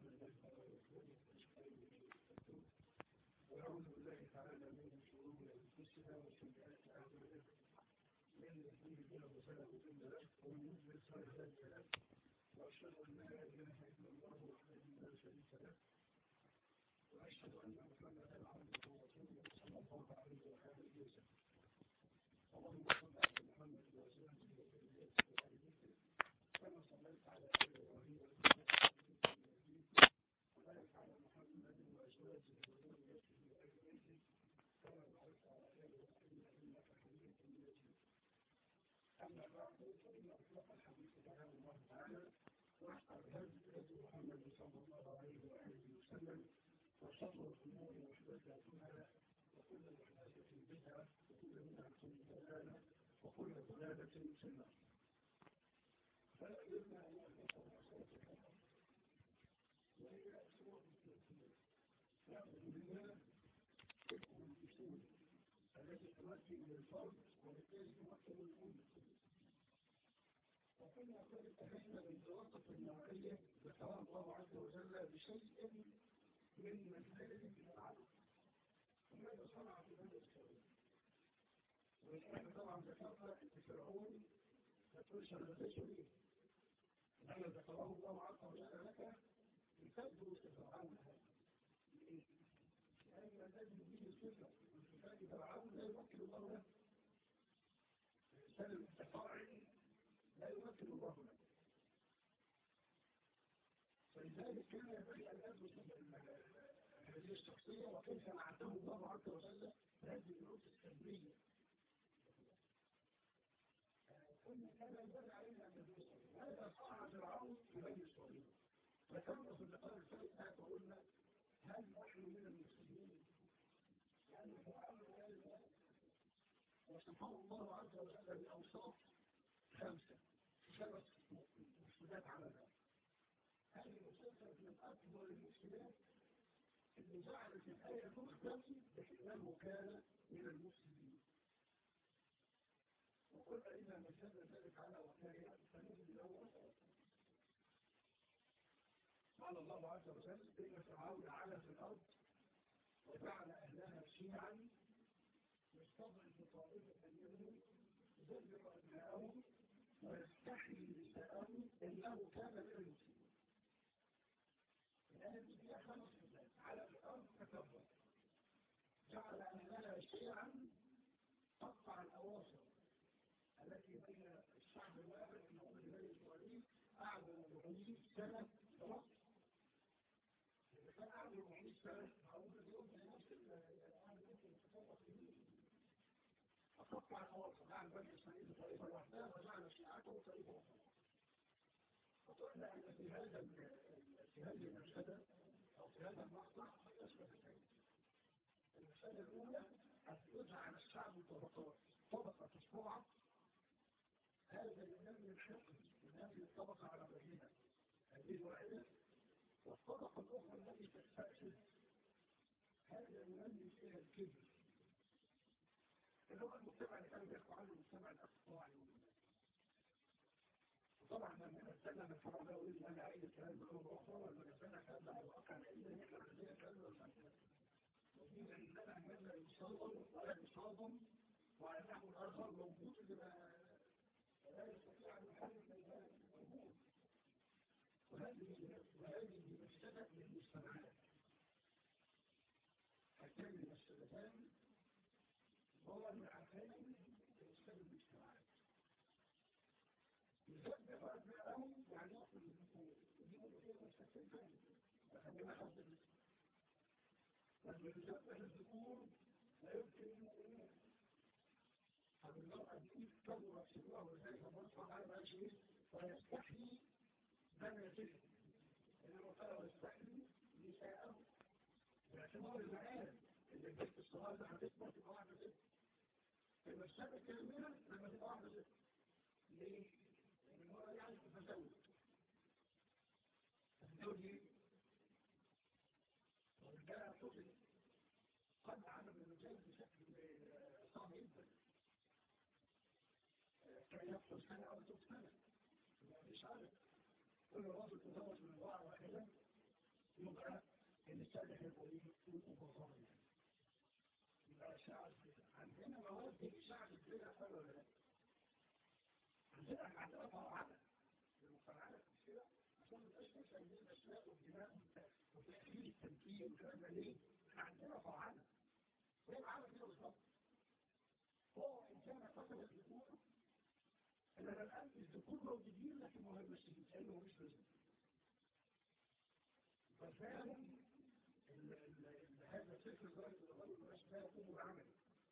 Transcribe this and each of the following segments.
ونعوذ بالله تعالى من شرور انفسنا وسيئات اعمالنا من يهديه الله فلا مضل له ومن يضلل فلا هادي له واشهد ان لا اله الا الله وحده لا شريك له واشهد ان محمدا عبده ورسوله صلى الله عليه واله وسلم اللهم صل على محمد وازواجه وذريته وآله كما صليت على ال ابراهيم وبارك على محمد وازواجه وذريته وآله كما باركت على ال ابراهيم انك حميد مجيد اما بعد فان اصدق الحديث كلام الله تعالى واحسن الهدي هدي محمد صلى الله عليه واله وسلم وشر الامور محدثاتها وكل محدثه بدعه وكل بدعه ضلاله وكل ضلاله في النار فإما أن يكون صوتك وهي سورة التوحيد نعبد بالله حكم الأصول التي تؤدي إلى الفرد وبالتالي تمثل الأمة وكنا قد انتهينا بالدراسة النوعية ذكرها الله عز وجل بشيء من مسائل العقل وماذا صنع في بني إسرائيل ونحن طبعا ذكرنا أن فرعون تقول شهادتش ليه أنا ذكره الله عز وجل لك لتدرس فرعون هذا لإيه؟ لأن الذي يريد السنة من صفات فرعون لا يمكن الله له الإنسان المتفاعل لا يمكن الله له فلذلك كان ينبغي أن أدرس هذه الشخصية وكيف أعده الله عز وجل هذه الدروس السلبية كنا كان ينبغي علينا أن ندرس هذا صنع فرعون في بني إسرائيل ذكرنا في اللقاء الفائت وقلنا هل نحن من المسلمين؟ لأن فرعون قال وصفه الله عز وجل بأوصاف خمسة خمس مفسدات عملها هذه المسلسل من أكبر المفسدات اللي جعلت الآية تختم بأنه كان من المسلمين وقلنا إذا مثلنا ذلك على وكاية فنجد له قال الله عز وجل إن فرعون علا في الأرض وجعل أهلها شيعا يستضعف طائفة منهم يذبح أبناءهم ويستحيي نساءهم إنه كان من المسلمين. الآية دي فيها خمس صفات على الأرض تكبر جعل أهلها شيعا قطع الأواصر التي بين الشعب الواحد المؤمن بني إسرائيل أعلى 400 سنة فقط إذا كان أعلى 400 سنة معروف اليوم في نفس الآن ممكن يتصرف فيه فقطع الأواصر جعل بني إسرائيل طائفة لوحدها وجعل شيعته طائفة أخرى وقلنا أن في هذا في هذه المشهدة أو في هذا المقطع أثبت المسألة الأولى أن يجعل الشعب طبقات طبقة تشبع هذا ينمي الحقد ينمي الطبقة على غيرها هذه واحدة والطبقة الأخرى التي تستأسس هذا ينمي فيها الكبر اللي هو المجتمع اللي كانوا بيحكوا عنه المجتمع الأقطاعي وطبعا لما نزلنا من فرع ده وإذن أنا عايز الكلام بلغة أخرى ولما نزلنا كلام ده الواقع لأن إحنا عندنا كلام وفنان وفي عندنا ماذا يصادم ولا يصادم وأنه الآخر موجود لما لا يستطيع أن يحل من موجود وهذه وهذه مفسدة للمجتمعات هاتان المفسدتان ضارعتان لإفساد المجتمعات يذبح أبنائهم يعني يأكل الذكور يجيبوا فيها مفسدتين ثانية فخلينا حد الذكور لما يذبح الذكور لا يمكن المؤمنين طب المرأة دي كبر سنها وذلك الله سبحانه وتعالى شيء ويستحيي بناته إنما قال يستحيي نساءه باعتبار المعاد اللي البيت الصغير ده هتكبر تبقى واحدة ست المسافة كاملة لما تبقى واحدة ست ليه؟ لأن المرأة دي عايزة تتزوج تتزوج ايه؟ والرجالة تطلق قد عمل الرجال بشكل صعب جدا كان يفصل سنة أو ثلث سنة مش عارف كل راجل تزوج من امرأة واحدة يبقى الإنسان يبقى يبقى ظالم يبقى شعب عندنا مواد الشعب كده حلوة ولا لا؟ عندنا عندنا فرعنا المفرعات كده عشان ما تبقاش مثلا عندنا الأشياء والدماء وتأكيد التمكين والكلام ده ليه؟ عندنا فرعنا وهي معانا كده بالظبط هو إن كان قتل الذكور إنما الآن الذكور موجودين لكن ما هم مش لأنه مش لازم ففعلا هذا الفكر ذلك الغرب مش لا يكون بعمل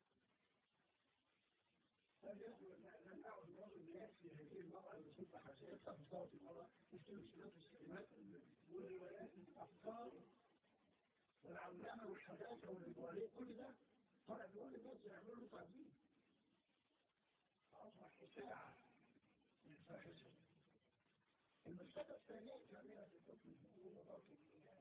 لم أعد الرجل بنفسي هذه المرأة اللي تصبح حساسة في صوت المرأة تشتري شنات السلمات والروايات الأفكار والعلامة والحداثة والروايات كل ده طلع بيقول الناس يعملوا له تعديل فأصبح إشاعة من الفاحشة المسألة الثانية كاملة في الحكم الحقوق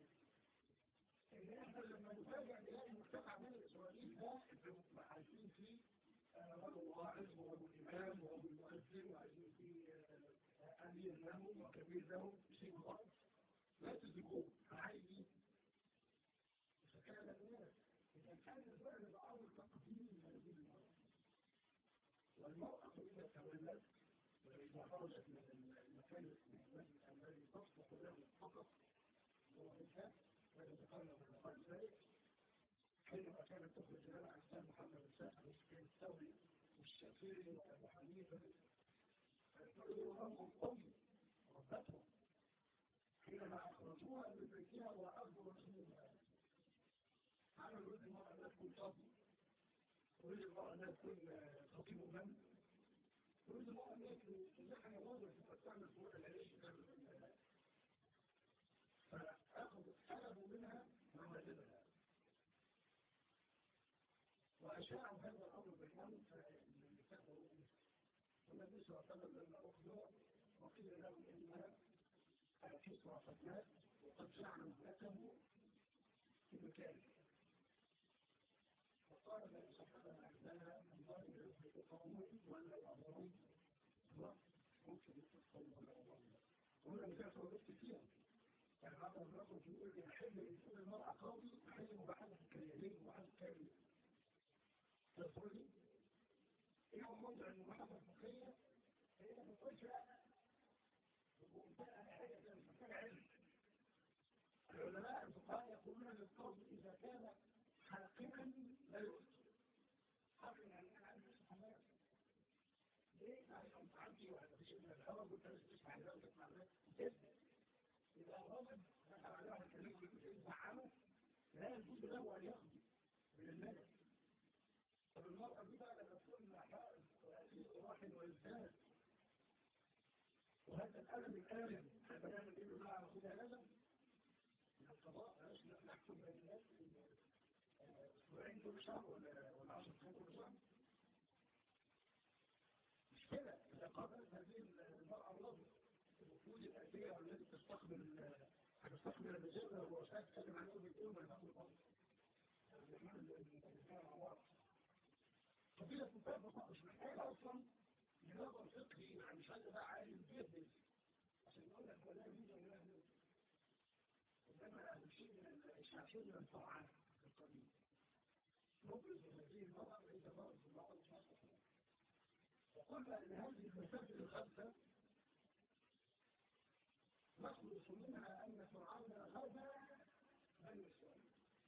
إن إحنا لما نفاجئ نلاقي المجتمع بين الإسرائيليين ده اللي عايشين فيه رجل واعظ ورجل إمام ورجل مؤذن وعايزين فيه أمير لهم وكبير لهم شيء غلط لا تزكوه عادي فكان الناس إذا كان الفعل بأمر تقديم هذه المرأة والمرأة إذا تولت وإذا خرجت من المكان الذي تصلح له فقط هو الإنسان ويتقرب من قلب ذلك حينما كانت تخرج لنا أحسان محمد الساحر وسكين الثوري والشافعي وأبو حنيفة فيقولوا لهم الأم ربتهم حينما أخرجوها من بيتها وأخذوا رسولها عملوا يريد المرأة أن تكون فضل يريد المرأة أن تكون خطيب من يريد المرأة أن يكون اللحن الوظف تعمل فوق العيش فأخذوا حلبوا منها موالدها وأشاعوا هذا الأمر بينهم فكتبوا والنبي صلى الله عليه وسلم لما أخذوا وقيل له إنها كسرى فتنات وقد جعلوا ابنته في مكانه فقال النبي صلى الله عليه وسلم لها الله يرزق قومه ولا يعبرون ممكن يتقون ولا يعبرون وهنا مثال صورت كثيرا يعني بعض الرجل يقول يحل يكون المرأة قوي يحل مباحثة الكريمين ومباحثة الكريمين تقول لي ايه هو موضع المباحثة الفقهية هي ما تقولش لا وانتهى حاجة محتاجة علم العلماء الفقهاء يقولون للقول إذا كان حاكما لا يؤتي حاكم يعني أنا عندي استحمام ليه؟ عشان تعدي ولا مفيش من الهواء وانت لازم تسمع الهواء وتسمع الهواء تسمع إذا الرجل دخل على واحد كريم يزعله لا يجوز له أن يخرج من الملك طب المرأة دي بقى لما تكون حائض واحد وإنسان وهذا الألم الآلم حتى نعمل إيه بقى خدها لازم من القضاء مش نحكم بين الناس أسبوعين كل شهر ولا ولا 10 سنين كل شهر مش كده إذا قابلت هذه المرأة الرجل الوفود الأتية والتي تستقبل هتستقبل الرجال والرؤساء تتكلم عنهم بالكلمة الأمر الأمر قبيلة مكافأة مش محتاجة أصلا لنظر فقهي يعني مش عايز بقى عالم جدا عشان يقول لك ولا يوجد ولا يوجد إنما الشيء من الإشعاعين من الطاعات في القديم نبرز هذه المرأة ليس مرض في المرأة مش عارفة وقلنا أن هذه المساجد الخمسة نخلص منها أن فرعون غزا بني إسرائيل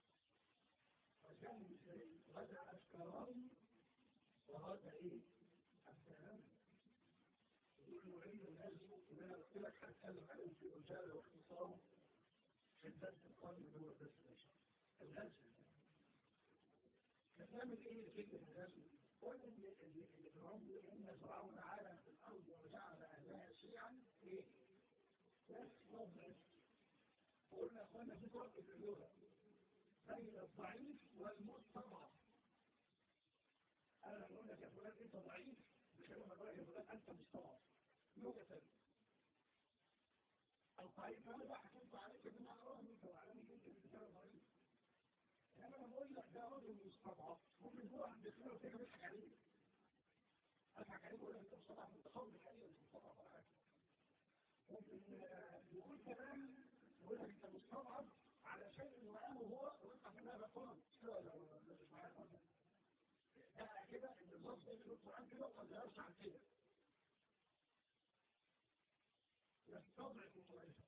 وكان غزا أشكران وغزا إيه؟ السلام يقول نعيد الهزم إن أنا قلت لك هتكلم عنه في الرجال واختصاره في الدرس القادم اللي هو الدرس العشاء الهزم نعمل إيه فكرة الهزم؟ قلنا اللي فرعون إن فرعون عالم في الأرض وجعل أهلها شيعا إيه؟ قلنا أخوانا في فرق في اللغة بين الضعيف والمستضعف أنا أقول لك يا فلان أنت ضعيف بكلمة ضعيف يا فلان أنت مستضعف لغة الضعيف أنا بقى حكمت عليك بما أراه منك وعلمك أنت بكلمة ضعيف إنما أنا بقول لك ده رجل مستضعف ممكن هو عند كده وتيجي بيضحك عليك أضحك عليك ولا أنت مستضعف أنت خالص الحقيقة مش مستضعف ولا حاجة ممكن يقول كلام يقول لك انت مستضعف على شيء وقامه هو ويبقى في هذا قرآن كده ولا مش معايا ده كده ان اللفظ اللي في القرآن كده وما غيرش عن كده يستضعف قريشا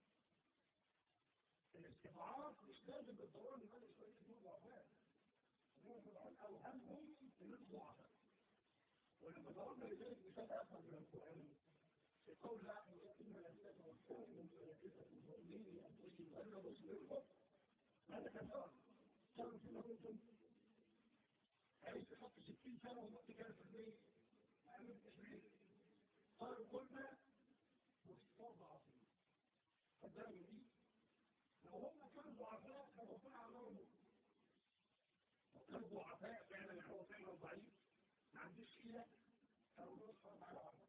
الاستضعاف مش لازم بالضرورة ان بني اسرائيل يكونوا ضعفاء او همهم ان ضعفاء ولما ضربنا لذلك مثال اخر من القرآن في قول لا إن الذين توفوا من ملائكة المؤمنين أنفسهم أن مصيرهم هذا كان صار كانوا فيما كنتم عايز تحط 60 سنة ومت كان في البيت ما عملتش بيه قالوا قلنا مستضعفين فالدرجة دي لو هم كانوا ضعفاء كانوا ربنا عملهم كانوا ضعفاء فعلا هو فعلا ضعيف ما عندوش كده كانوا نصفر على بعض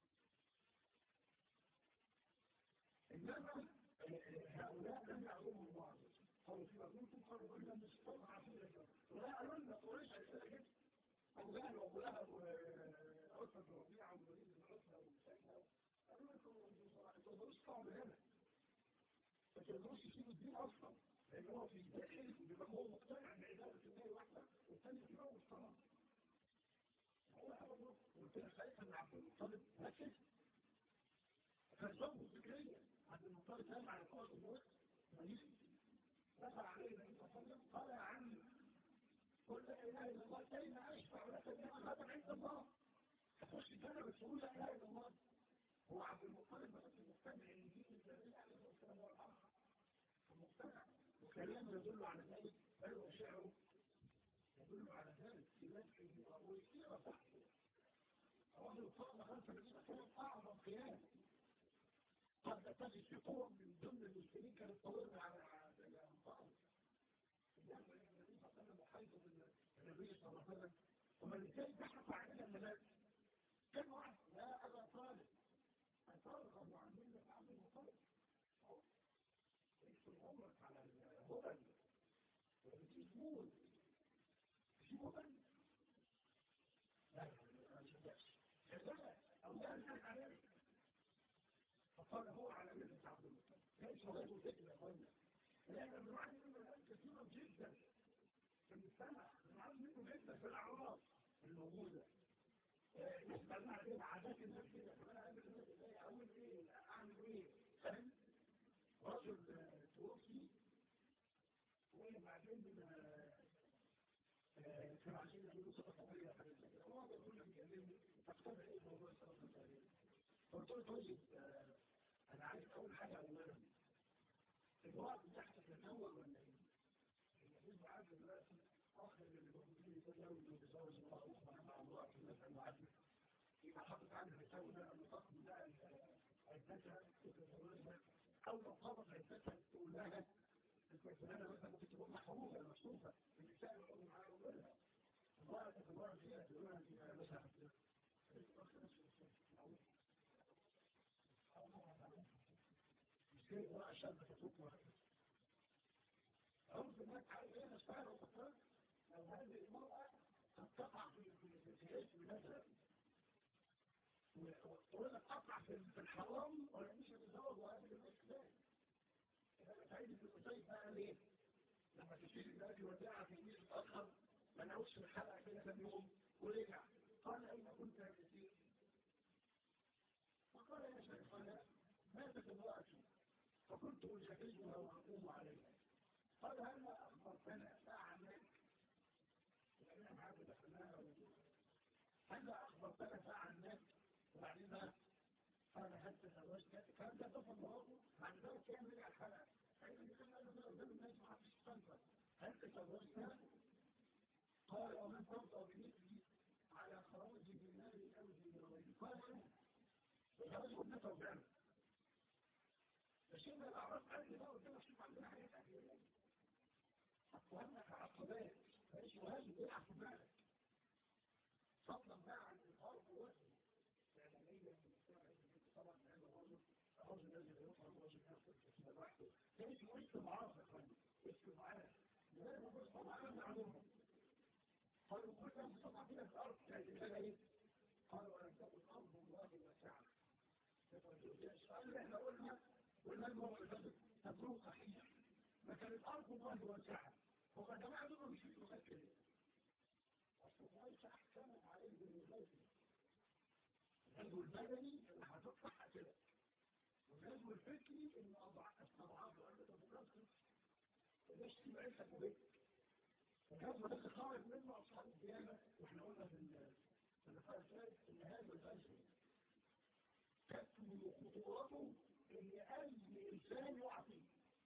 إنما هؤلاء لم يعلموا الله قالوا فيما كنتم قالوا كنا مستضعفين ولا قالوا لنا قريش كده أو قالوا أبو لهب وعتبة بن ربيعة ووليد بن عتبة وسيدنا قالوا لكم ما تقدروش تطلعوا من هنا ما تقدروش تسيبوا الدين أصلا لأن هو في داخل بيبقى هو مقتنع إن عبادة الله واحدة والثاني في هو الصلاة هو أبو قلت لك ساعتها إن عبد المطلب ركز فالزوج فكريا عبد المطلب نام على القوس الموت ماليش دخل عليه النبي صلى الله عليه وسلم قال يا عمي قل لا اله الا الله كلمه اشفع لك بها غدا عند الله تخش الجنه بتقول لا اله الا الله هو عبد المطلب بس مقتنع ان دين النبي عليه الصلاه والسلام هو الحق مقتنع وكلامه يدل على ذلك بل وشعره يدل على ذلك في مدحه ويسير صحبه رجل القرن خمسة من كان أعظم قيام قد تجد في قوم من ضمن المسلمين كانت تضرب على الأنصار النبي صلى الله عليه وسلم وحيث النبي صلى الله عليه وسلم ومن كان بحث عن الملاك كان واحد لا أبا طالب أترغب عن ملة عبد المطلب يكتب عمرك على الهبل وتجيبون تجيبون لا لا لا أو لا لا عليه فقال هو على ملة عبد المطلب ليس غير ذكر يا أخوانا لأن المعاني منه الآن كثيرة جدا في المجتمع المعاني منه جدا في الأعراض الموجودة نسبة بعدين عادات الناس كده فأنا أقابل الناس إزاي أقول إيه أعمل إيه فاهم رجل توفي وبعدين كانوا عايزين يعملوا صدقة طويلة هو بيقول لك يكلمني تقتنع ايه موضوع الصدقة الطويلة قلت له طيب انا عايز اول حاجة اولا الوقت بتاعتك الاول ولا ايه؟ المفروض بعد دلوقتي اخر اللي موجودين يتجاوز ويتزوج الله اخرى مع الله في المسألة المعادلة يبقى حاطط عنها يساوي ده المطاق ده عدتها تتزوجها او لو قبض عدتها تقول لها الفلانة مثلا ممكن تكون محرومة مصروفة النساء يقولوا معاها أولها الله تتبارك فيها تقولها أنت مثلا مش كده بقى شاب تتوب واحد عرض الناس عايز ايه نستعر وقتها لو هذه المرأة تقع في اسم مثلا وتقول لك تقع في الحرام ولا مش هتتزوج وهذه الاسلام سعيد بن قتيبة بقى ليه؟ لما تشير النادي وداعة في الميل متأخر ما نعودش في الحلقة كده كام يوم ورجع قال أين كنت يا كثير؟ فقال يا شيخ أنا ماتت امرأتي فكنت أجهزها وأقوم عليها قال هل أخبرتنا فعنك؟ لأنها معاك دخلناها هل أخبرتنا فعنك؟ وبعدين قال هل تزوجت؟ كان ده طفل مراته بعد ذلك كان رجع الحلقة فإذا كان هذا في قدام الناس ما حدش يستنكر هل تزوجت؟ قال ومن ترضى بمثلي على خراج دينار أو دينارين قال أنا وجواز ابنته وجعله الشيء ده الأعراض قال لي بقى قلت له شوف عندنا حاجات أهلية وأنك عقبات ماشي وهذه دي عقبات فضلا بقى عن الأرض وجهه فعلميا طبعا لأن الرجل الرجل الذي لا يفهم الرجل يأخذ في لوحده ده اسمه استضعاف يا اخواني استضعاف لماذا هو استضعاف معلومه قالوا كنا مستضعفين في الأرض يعني كده إيه؟ قالوا ألم تكن أرض الله واسعة السؤال اللي احنا قلنا قلنا الموضوع ده تبلغ صحيح لكن الأرض الله واسعة هو جماعة دول مش في كده أصل ليس أحسن عليه بالغزو الغزو البدني اللي هتطلع كده والغزو الفكري اللي أضعاف أضعاف وأنت تتنفس ليش تبعيشك بيت الغزو ده خارج منه أصحاب الديانة وإحنا قلنا في اللقاء الثالث إن هذا الغزو تكمل خطورته إن أي إنسان يقع فيه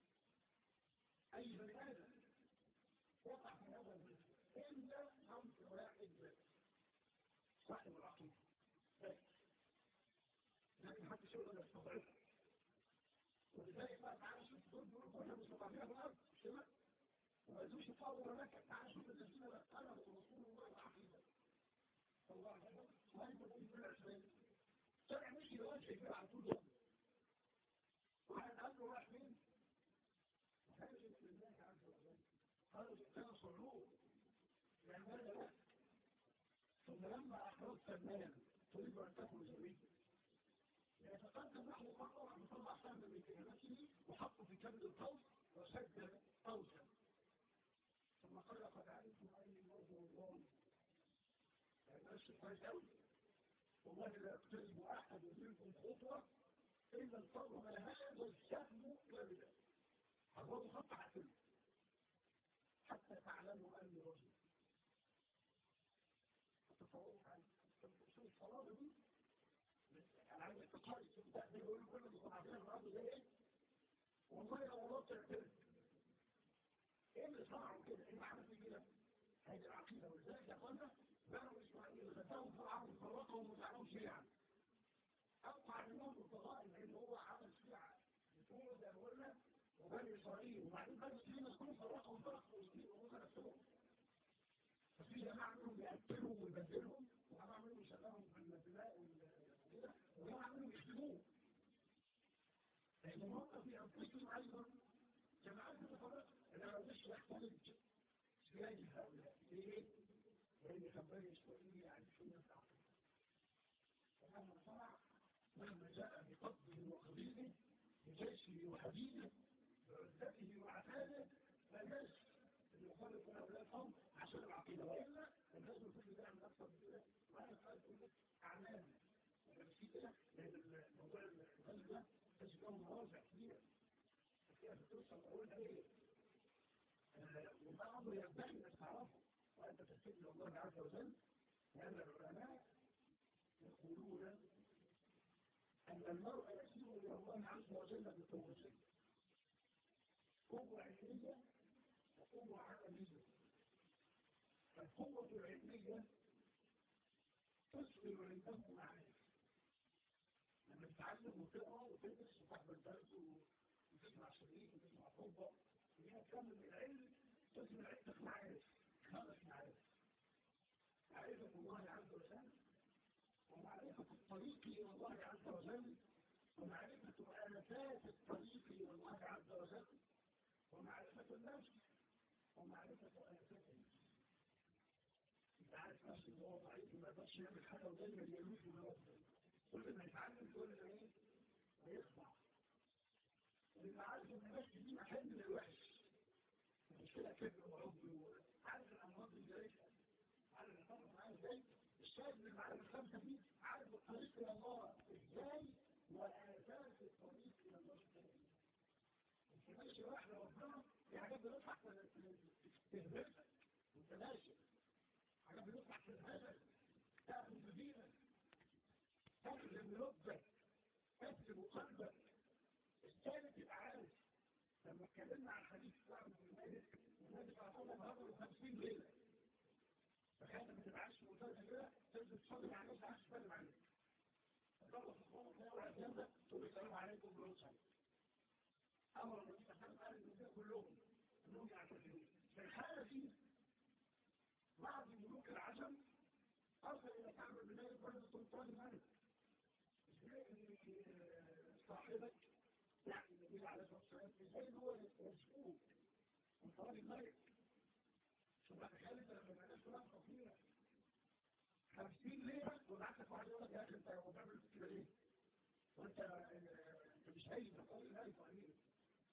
أي بني آدم وقع في هذا الغزو إلا أمر واحد بس صاحب العقيدة بس لكن حتى شو أنا استضعفه ولذلك بقى تعالى شوف دول دول كلها مستضعفين في الأرض مش كده؟ وما يزوش يفاوضوا لك تعالى شوف الذين قالوا رسول الله العقيدة صلى الله عليه وسلم ما يقول في كل عشرين طلع مشي لوجه كده على طول يوم واحد قال له رايح فين؟ خرجت لله عز وجل خرجت كان صعود يعني ماذا لا ثم لما أخرجت المال تريد أن تأكل زوجك يتقدم نحو خطوة أن يطلع سهم من كلمته وحطه في كبد القوس وسجل قوسا ثم قال قد علمت أني موضوع الله يعني أشهر كويس أوي والله لا يقترب أحد منكم خطوة إلا انطلق هذا السهم كبدا حضرته خط حكم حتى تعلموا أني رجل تتصوروا عن شو الصلاة دي أنا عايز أتقارب تبدأ بيقولوا كل المصنعين الأرض زي إيه والله لو الله تعترف إيه اللي صنعوا كده إيه اللي عمل كده هذه العقيدة ولذلك يا أخوانا بنو إسماعيل غزاهم فرعون وفرقهم وجعلهم شيعا أوقع منهم الضغائن لأن هو عمل شيعة بطول ده قلنا وبني إسرائيل وبعدين بني إسرائيل كلهم فرقوا وفرقوا وسليم وهم نفسهم ففي جماعة منهم يقتلهم ويبدلهم وجماعة منهم يشغلهم في البلاء وكده وجماعة منهم يخدموه لأن هم في أنفسهم أيضا جماعات متفرقة إنما مش يختلف سياج هؤلاء ليه؟ لأن خبرني إسرائيل يعني شو يفعل فلما صنع مهما جاء بقبضه وقبيله بجيشه وحديده بعزته وعتاده فالناس اللي يخالف أولادهم عشان العقيدة وإلا الناس الكل ده من أكثر من كده وأنا قاعد أقول لك أعمال بس في كده لأن موضوع الغزو ده تجد له مواضع كبيرة فيها بتوصل أقول إيه وده أمر ينبغي أنك تعرفه وأنت تستجيب الله عز وجل لأن العلماء يقولون أن المرء يسير إلى الله عز وجل بقوتين قوة علمية وقوة عملية القوة العلمية تصبر عنده معرفة لما تتعلم وتقرا وتدرس وتحضر درس وتسمع شريك وتسمع خطبة وهي تكمل العلم تصبر عندك معارف خمس معارف معرفة الله عز وجل ومعرفة الطريق إلى الله عز وجل ومعرفة آلافات الطريق إلى الله عز وجل ومعرفة النفس ومعرفة آلافات النفس انت عارف نفسه ان هو ضعيف وما يقدرش يعمل حاجه ودايما يلوش من كل ما يتعلم كل ما ايه ويخضع لان عارف ان النفس دي مكان من الوحش مش كده كبر وعب عارف الامراض اللي جايه عارف الامراض معايا ازاي الشاهد من المعرفه الخمسه دي عارف الطريق الى الله ازاي واساس الطريق الى الله ازاي انت ماشي واحده ربنا في حاجات بتطلع تهبطك وانت ماشي حاجات بتطلع في الهدف تاخذ بدينك تكلم ربك تكتب قلبك الثالث يبقى عارف لما اتكلمنا عن حديث سعد بن مالك النبي صلى الله عليه وسلم 50 ليله فكانت ما تبعتش مسلسل كده تنزل تصلي على الناس عشان تسلم عليك تخلص الصلاه على الجنه تقول السلام عليكم بالوصل امر النبي صلى الله عليه وسلم قال النبي كلهم كلهم يعتذرون في الحاله دي بعض ملوك العجم أرسل إلى كعب بن مالك ورد سلطان الملك صاحبك يعني النبي عليه الصلاة والسلام ازاي هو مسؤول من طلب الملك شوف بقى تخيل انت لما بقى شغلانه خطيره 50 ليره وبعت لك واحد يقول لك يا اخي انت هو بتعمل كده ليه؟ وانت انت مش هايل ده قوي لا يفعلين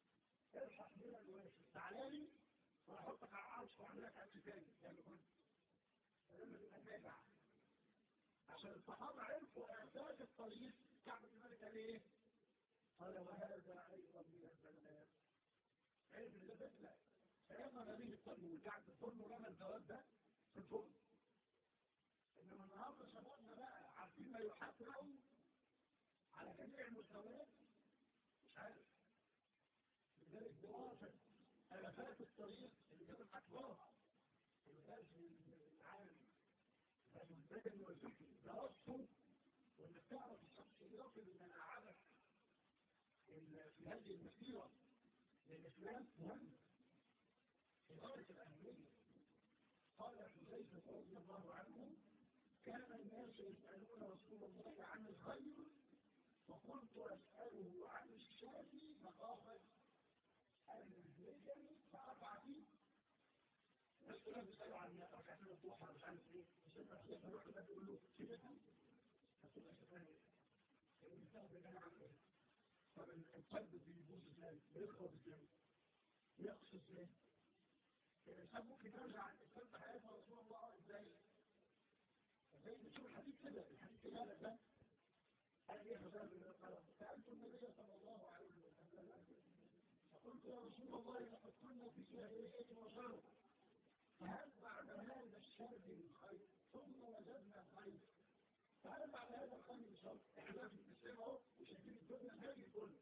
الحق بنا الواسع تعالى لي وأحطك على العرش وأعمل لك أكل تاني يعني كنت فلما تبقى نافع عشان الصحابة عرفوا أساس الطريق كعب بن مالك قال إيه؟ قال وهذا أيضا من البلاء عرف إن ده بلاء فيما به الطريق قاعد في الفرن ورمى الجواب ده في الفرن إنما النهارده شبابنا بقى عارفين ما يحاط لهم على جميع المستويات مش عارف لذلك دراسة آفات الطريق اللي كانت أكبرها الغاز العالم غاز البدن والفكر دراسته وإنك تعرف الشخصيات اللي منعمت في هذه المسيرة للإسلام مهم في غاية الأهمية قال حذيفة رضي الله عنه كان الناس يسألون رسول الله عن الخير فقلت أسأله عن الشر مخافة أن يهلكني فأقع فيه بس كلام بيسألوا عن ركعتين الضحى مش عارف ايه مش عارف ايه فروح ده تقول له كده هتبقى شفاهي الإنسان بيجمع عن ايه طب القلب بيبوظ ازاي بيخرج ازاي يقصد ازاي الإنسان ممكن يرجع الإنسان في حياته رسول الله ازاي زي بتشوف الحديث كده الحديث كده ده قال لي حسام بن القلم سألت النبي صلى الله عليه وسلم فقلت يا رسول الله لقد كنا في جاهلية وشر فهل بعد هذا الشر من خير ثم وجدنا خير فهل بعد هذا الخير من شر احنا في الاسلام اهو وشايفين الدنيا زي الكل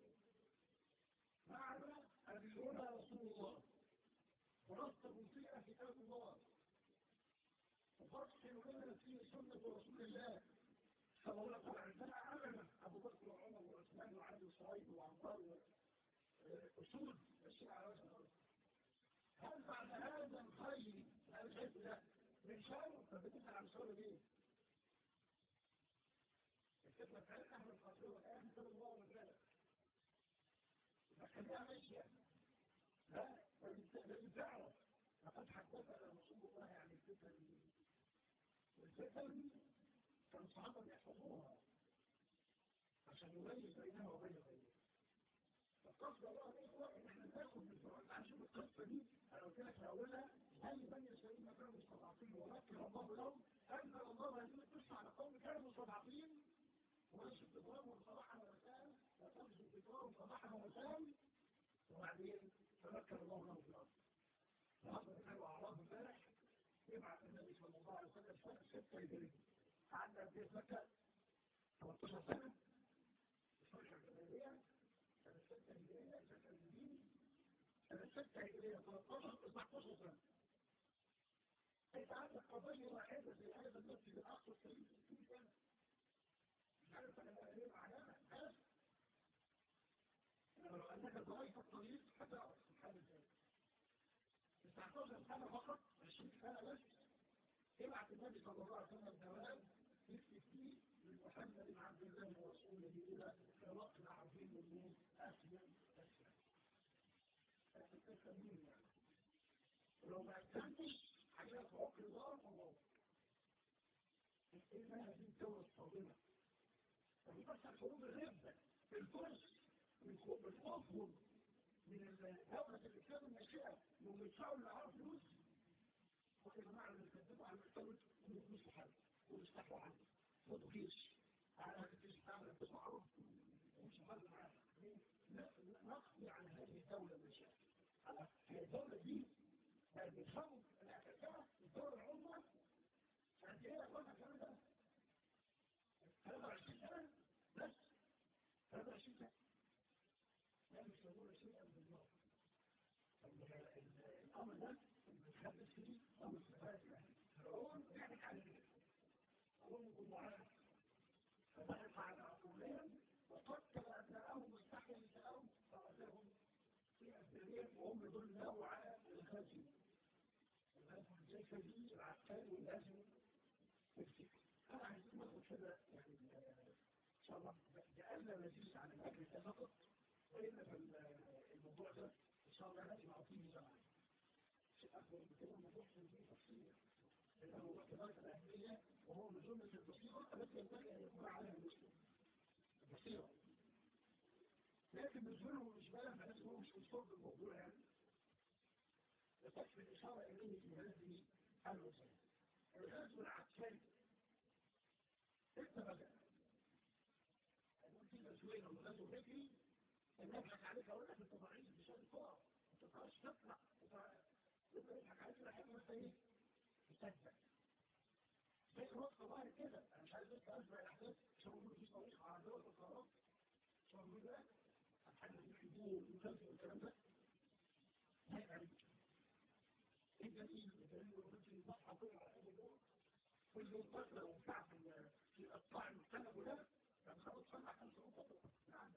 معنى ان يقولها رسول الله ورتبوا فيها كتاب الله وفرق لنا في سنة رسول الله صلى الله عليه وسلم عندنا علم أبو بكر وعمر وعثمان وعلي وصهيب وعنبر وأسود الشيء على وجه الأرض هل بعد هذا الخير أنا شايف ده من شر فبتسأل عن شر ليه؟ الفتنة بتاعتنا احنا الخطيرة احنا كل الله ورجالة فخليها ماشية لا لازم تعرف لقد حدثنا رسول الله عن الفتن والفتن كان الصحابة بيحفظوها عشان يميز بينها وبين غيرها فالقصد الله الإخوة إن احنا ناخد من القرآن عشان القصة دي أنا قلت لك أولها هل بني إسرائيل ما كانوا مستضعفين وذكر الله لهم أنزل الله هذه القصة على قوم كانوا مستضعفين ونشر فطرهم صباحا ومساء وتنشر فطرهم صباحا ومساء وبعدين تذكر الله لهم في الأرض النهارده كانوا أعراض امبارح يبعث النبي صلى الله عليه وسلم سنة ستة هجرية قعدنا قد ايه مكة 13 سنة 12 هجرية سنة 6 هجرية سنة هجرية سنة 6 هجرية 13 19 سنة انت عندك قضية واحدة زي هذا المسجد الأقصى الكريم 60 سنة مش عارف انا بقى ليه علامة بس انما لو انك ضريت الطريق هتعرف سبحان الله 19 سنة فقط 20 سنة بس ابعت النبي صلى الله عليه وسلم جواب يكتب فيه من محمد بن عبد الله ورسوله الى هرقل عظيم الروم اسلم اسلم اسلم يعني ولو ما اسلمتش حاجات عقل دار الله انها هذه الدولة الصادمة وبتحصل حروب الغبة الفرس بالخوف من دولة الإسلام الناشئة لما يدفعوا للعرب فلوس وكل جماعة اللي بيكذبوا على المحتوى من فلوس الحرب ويستحوا عنه خدوا كيس على الكيس بتاعنا بتسمعوا ومش حرب معاها نقضي على هذه الدولة الناشئة هي الدولة دي بقت بتخوف الأساسية الدولة العظمى قد إيه يا أخوانا الكلام ده؟ 23 سنة بس 23 سنة لا يسوون شيئا بالله الأمر ده بتخبس فيه أمر الصفات يعني فرعون يحكي عليه فرعون يقول معاه فبحث على عقولهم وقتل أبنائهم واستحيا نساءهم فقتلهم في أسبانيا وهم دول له على الخزي الخزي الجسدي العسكري واللازم والفكر أنا عايزين ناخد كده يعني إن شاء الله جعلنا لذيذ عن الأكل ده فقط وإلا الموضوع ده إن شاء الله لازم أعطيه زمان شيء أكبر من كده الموضوع فيه تفصيل لأنه موضوع كذلك الأهمية وهو من جملة البصيرة التي ينبغي أن يكون عليها المسلم البصيرة لكن بالنسبه له مش بالغ معناته هو مش مصاب بالموضوع يعني وتكفي الإشارة إليه في هذه الوسائل الغزو العسكري انت بدأ في تسويق الغزو فكري نضحك عليك اقول لك انت ضعيف مش هتقع انت خلاص تطلع يضحك عليك لحد ما انت ايه تصدق زي الوقت ظاهر كده انا مش عايز بس اسمع الاحداث مش موجود في طريق على دول القرارات مش موجود ده هتحدث الحدود والمسلسل والكلام ده هيك عليك ايه الدليل الدليل الرجل يضحى كل على اي دور كل يوم قتل وبتاع في في اقطاع المجتمع ده كان خلاص صنع خمسة قطر نعم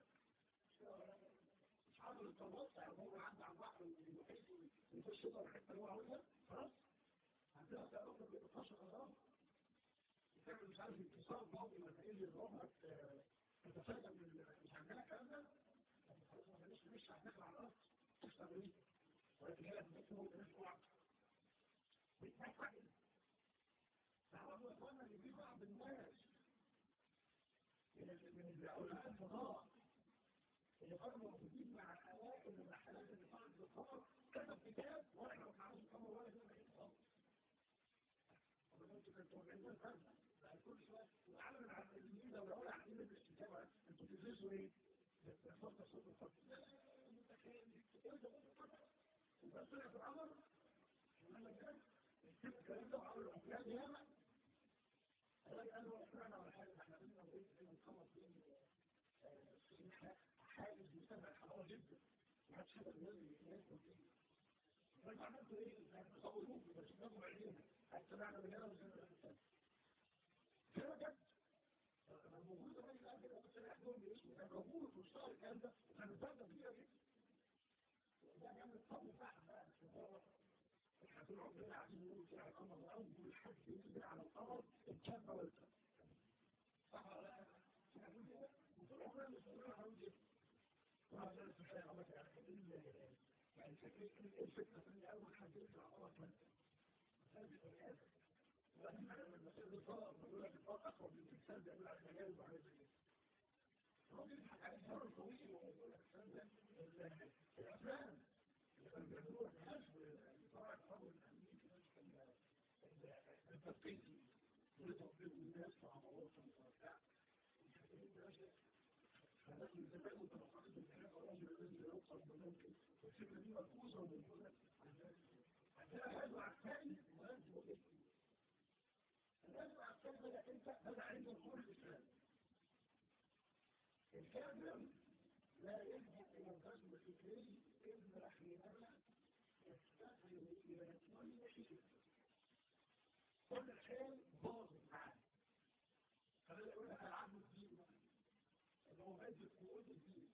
اصحاب التوسع هو عنده على البحر المحيط يخش يضرب الحته اللي هو عاوزها خلاص عندنا تقريبا ب 12 غرام تعمل مش عارف اتصال بعض المسائل اللي روحك تتفادى من مش عندنا الكلام ده خلاص ما بلاش مش هناكل على الارض تشتغل ايه ولكن هي بتكون هو الناس وعد بيتفاعل فهو اخوانا اللي في بعض الناس من علماء الفضاء اللي كانوا موجودين مع الاوائل والرحلات اللي صارت بالخبر كتب كتاب ولا كانوا معاهم خبر ولا كانوا معاهم خبر. وانتوا كنتوا عندنا فرق بقى كل شويه وعالم العلميين لو لو عاملين الاستجابه انتوا بتدرسوا ايه؟ بتفضل صوت الفرق. وبس طلع في الامر لما كان الكلام ده وعملوا الافلام ياما قال له احنا على حاجه احنا بدنا نريد ان نخلص بين حاجز مستمع الحرارة جدا محدش يقدر يدخل فيه فانت عملتوا ايه؟ تصوروه بس تنظموا علينا هتتابعنا من هنا وزي ما الثاني كده بجد موجود زمان الأجل بس الأحدهم باسمه كان موجود واشتغل الكلام ده وكان الدرجة كبيرة جدا ده كان الطب بتاعنا بقى مش مجرد احنا طول عمرنا عايزين نقول كده على القمر الأول كل حد ينزل على القمر الكلب ولا الكلب صح ولا لا؟ احنا بنقول كده وطول عمرنا مسؤولين عن كده وهذا الفكرة عملت يعني الفكرة اللي أول حد يطلع أول من هذه الحياة وأن المسائل الفرق بيقول لك الفرق أقرب من الإنسان بيقول لك مجال وعلى ذلك الراجل يضحك على الفرق الطويل ويقول لك الأفلام اللي كانوا بيعملوها الناس وطبعا الفرق التفكير ويطبقوا الناس مع مواطن وبتاع فلكن زمان متوقعين الحياة الرجل الذي يوصل بممكن والفكرة دي مفروضة وموجودة عندنا حلو عسكري ولازم وجدتي الناس العسكري بدأ انت بدأ عند الدخول الإسلام الكافر لا يلجأ إلى الغزو الفكري إلا حينما يستخدم إلى كل شيء كل الحيل باظت معاه فبدأ يقول لك العبد الدين اللي هو مادة قوة الدين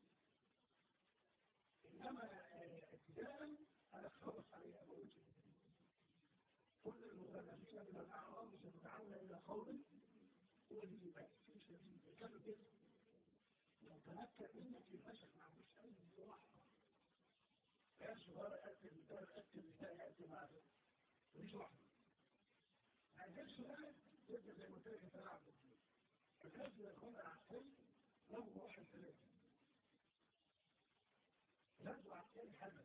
إنما ابتداء أنا خلص عليها قوة كل المغربين من الأعراض ستتعامل إلى قول ودي بس في شديد كانوا كده وتمكن منك في الفشل مع مش أي واحد يا صغار أكل الدار أكل الدار أكل مع مش واحد عايزين سؤال يبقى زي ما قلت لك تلعب الناس اللي يكون العسكري له واحد ثلاثة غزو عسكري حدث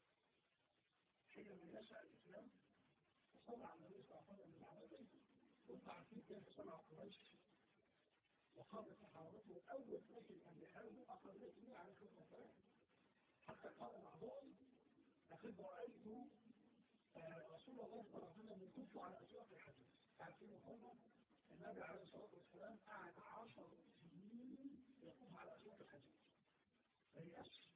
حينما نشأ الإسلام وصنع النبي صلى الله عليه وسلم العملية كنت عارفين كيف صنع قريش وقامت صحابته أول رجل أن يحاربوا أقل رجل على كل مكان حتى قال بعضهم لقد رأيت رسول الله صلى الله عليه وسلم يكف على أسواق الحديث عارفين هم النبي عليه الصلاة والسلام قعد عشر سنين يقوم على أسواق الحديث ما يأسش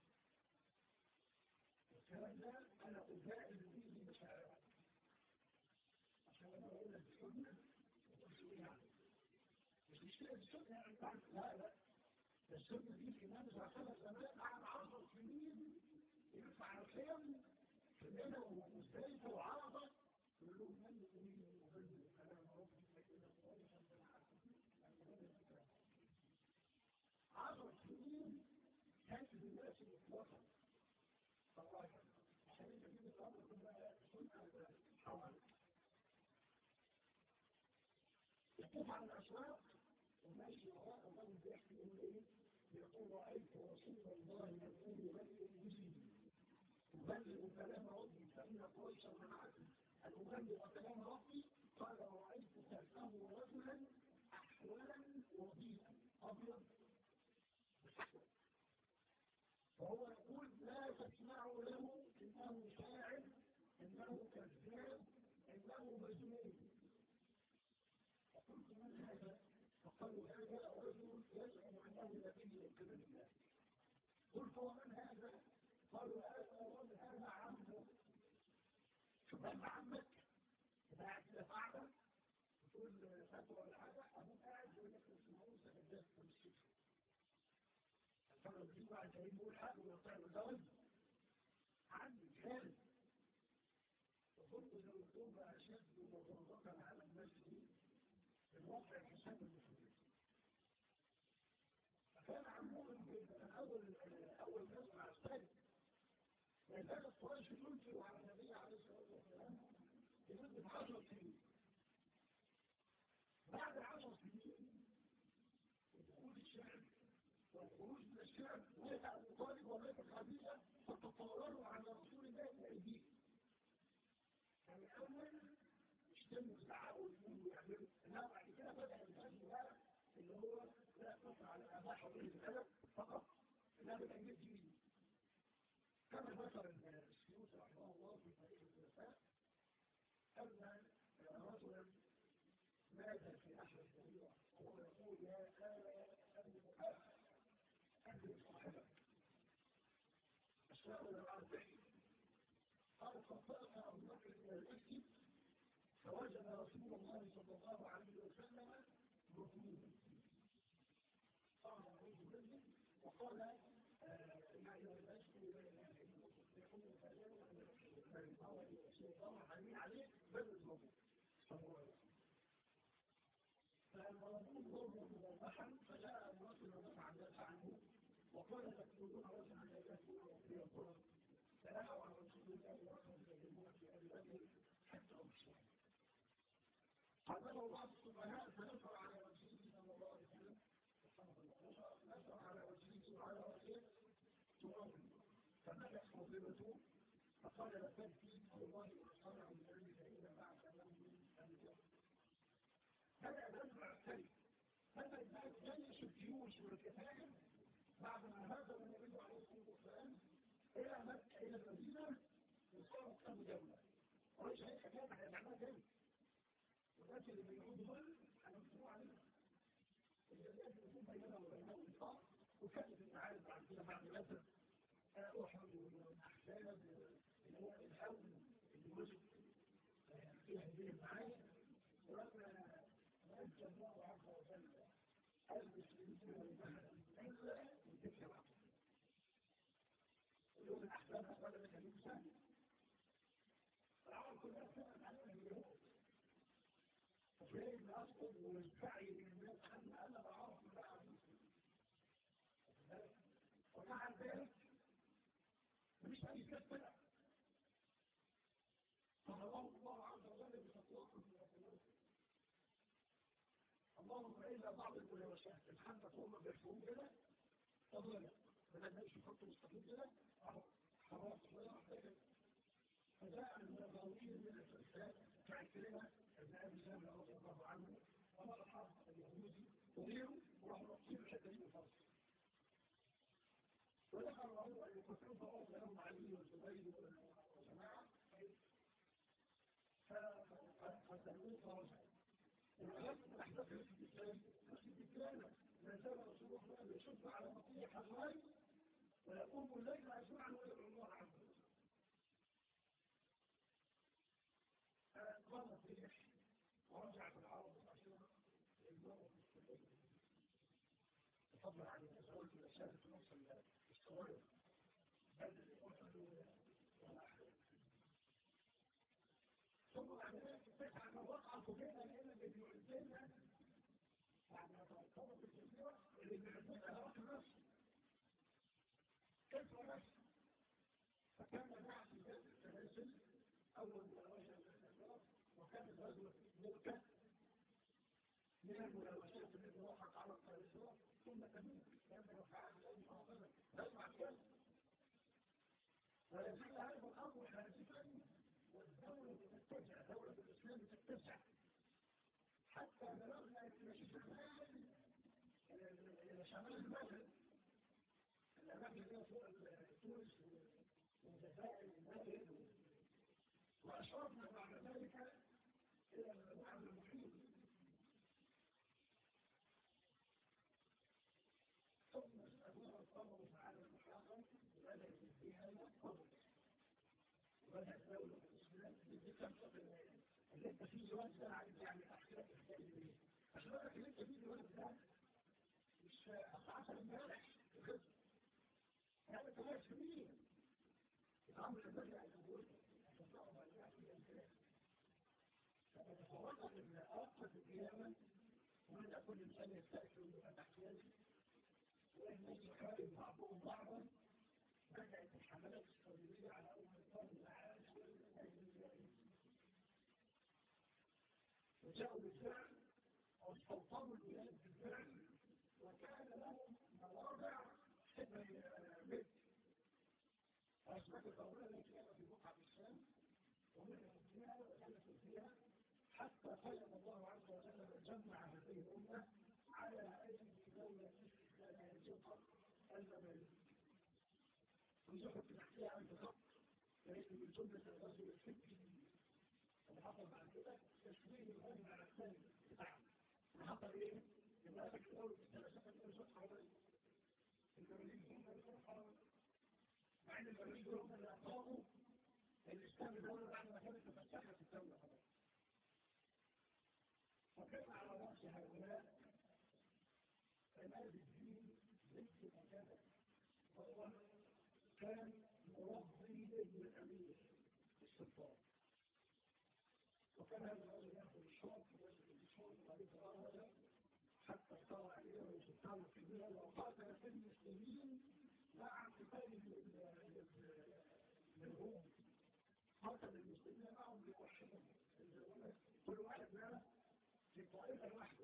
الكلام ده أنا أجائل به مشاعر عشان أنا أقول لك السنة وتقول يعني مش مشكلة السنة يعني بعد لا لا السنة دي في النبي صلى الله عليه وسلم قعد عشر سنين يرفع الخيم في الليلة ومزدلفة وعرفة يقول لهم من يؤمن ومن كلام ربي فإن صالحا عشر سنين كانت الناس مطلقة صراحة عشان انت كده الامر كلها سنة حوالي يقوم على الاسواق وماشي وراء الرجل بيحكي يقول ايه يقول رايت رسول رسول الله يقول بلغ مسلم أبلغ كلام ربي فإن قريشا منعتني أن أبلغ كلام ربي قال رأيت كأنه رجلا أحولا وضيئا أبيض فهو يقول لا تسمعوا له إنه شاعر إنه كذاب إنه مجنون فقلت من هذا؟ فقالوا هذا رجل يزعم أنه نبي من قبل الله قلت ومن هذا؟ قالوا هذا رجل هذا عمه شوف هذا عمك قاعد كده قاعدة تقول فتوى ولا حاجة أبوك قاعد يقول لك اسمعوا سجدات في السجن فلو تجيب واحد جاي يقول حاجة ويطلع له ده عندي خالد وقلت لو توب أشد مضرة على المسجد من وضع حساب المسلمين فكان عمهم من أول أول ناس مع الثاني لأن قريش تنكر على النبي عليه الصلاة والسلام لمدة 10 سنين بعد 10 سنين دخول الشعب والخروج من الشعب مات أبو طالب ومات خديجة فتطوروا على رسول الله بأيديهم يعني الأول اشتموا التعاون ويعملوا إنما بعد كده بدأ الهجم بقى اللي هو لا تصل على أباح وغير الأدب فقط لا بالأجيال جديد كما ذكر السيوط رحمه الله في طريق الخلفاء أن رجلا مات في أحد الجزيرة وهو يقول يا آل أبي محمد أنزل صاحبك السؤال الأربعين قال فانطلق أبو بكر إلى المسجد فوجد رسول الله صلى الله عليه وسلم مطلوبا قال أعوذ بالله وقال يعني الأشهر يكون فجأة من أول الشيطان حميل عليه بل الموضوع صلى الله عليه وسلم فلما ضربوا مذبحا فجاء أبو بكر ودفع الناس عنه وقال تقتلون رجلا لا يكون في القرآن فنهوا عن رسول الله ورحمه الله في أبي بكر حتى أبصر قدمه بعض السفهاء فنفر على رسول صلى الله عليه وسلم نفر على وجهه وعلى رأسه تراب فملك فضيلته فقال لبيك والله صنع من ذلك إذا بعث له من بدأ بدء عسكري بدأ الناس جيش الجيوش والكتائب بعد ما هاجم النبي عليه الصلاة والسلام إلى مكة إلى المدينة وصاروا كانوا دولة وليس هي حكاية على معناها جاي والناس اللي بيعودوا دول أنا مفتوح عليهم الجزائر بتكون بيننا وبينهم نفاق وكانت المعارف بعد كده بعد الأسد أحد والأحزاب اللي هو الحول اللي وجد فيها هذه المعارف ولما نجى الله عز وجل المسلمين والمهد إلا الذكر اليوم الأحزاب أحزاب لك الإنسان العمل كلها كانت علينا اليهود وفيه أصل والسعي للناس أن أنا بعرف من العالم ومع ذلك مش أي كتلة فنظام الله عز وجل بتطلقه من الأسلام اللهم إلا بعض الملوشات الحمد هم بيحفظون كده فضلنا بدل ما يمشي خط مستقيم كده أهو خلاص فجاء المغاوين من الفلسفات كعكرمة ابن أبي جابر رضي الله عنه ومر الحرب اليهودي وغيره وراحوا رقصين شديد الفرس ودخل الله أن يقتلوا فأرض لهم علي والزبير وجماعة فقتلوه فرجع والغرب من أحداث الإسلام نفس الإسلام ما زال رسول الله يشد على مطيح الغاية ويقوم الليل أجمعا ويدعو الله عز وجل قامت الريح ورجعت العرب العشرة للمرة بفضل عن التزوج من الشهادة في نص الصغير بل وصلوا والأحلام ثم بعد ذلك تسعة وقع فوقنا لأن اللي بيعزلنا بعد ما تطورت الجزيرة اللي بيعزلنا راح مصر كيف مصر؟ فكان بعد ذلك التنازل أول ملوشة وكانت غزوة مؤتة من الملوشات التي وقعت على القيصرة ثم تموت لأن رفعت الأمر نسمع كده ويزيد هذا الأمر حادثا والدولة تتسع دولة الإسلام تتسع حتى بلغنا إلى شمال إلى شمال المغرب الأماكن اللي فوق تونس والجزائر والمغرب وأشرفنا بعد ذلك إلى البحر المحيط ثم نسألنا الله تعالى المحاضرة بدأت فيها القبر وبدأت دولة الإسلام بتنطق اللي انت فيه الوقت ده يعني أخلاق الجاهلية أخلاقك اللي انت فيه الوقت ده مش أصعب امبارح يعني ثلاث سنين الأمر الذي أن يقول عشان تعرف عليها في الإنسان فتتصور أن أوقف القيامة ومن كل إنسان يستأثر بفتحياته وإن يحارب بعضهم بعضا بدأت الحملات الصليبية على أول القرن العاشر وجاءوا بالفعل واستوطنوا البلاد بالفعل وكان لهم مواضع شبه بيت وأثبت الدولة التي كانت في بقعة الشام ومنها فيها وجلسوا فيها حتى قيم الله عز وجل وجمع هذه الأمة على أجل دولة إسلامية المماليك ويزحف في الأحياء عن بالضبط ليس من جملة الرجل الفكري اللي حصل بعد كده تشويه الأمة على الثاني بتاعه حصل إيه؟ يبقى لك دولة الثلاثة من الجزء حوالي المماليك هم اللي حوالي مع ان المماليك دول هم اللي أقاموا الإسلام الدولة بعد ما كانت تفتحت الدولة خلاص وكان على رأس هؤلاء عماد الدين بنت مكانه وهو كان مربي ابن الأمير السلطان وكان هذا الرجل يأخذ الشرط ويأخذ الشرط وعليه فرارة حتى اختار عليه سلطان الكبير وقاتل في المسلمين مع قتال الروم قاتل المسلمين معهم ليوحدهم كل واحد منهم في طائفة واحدة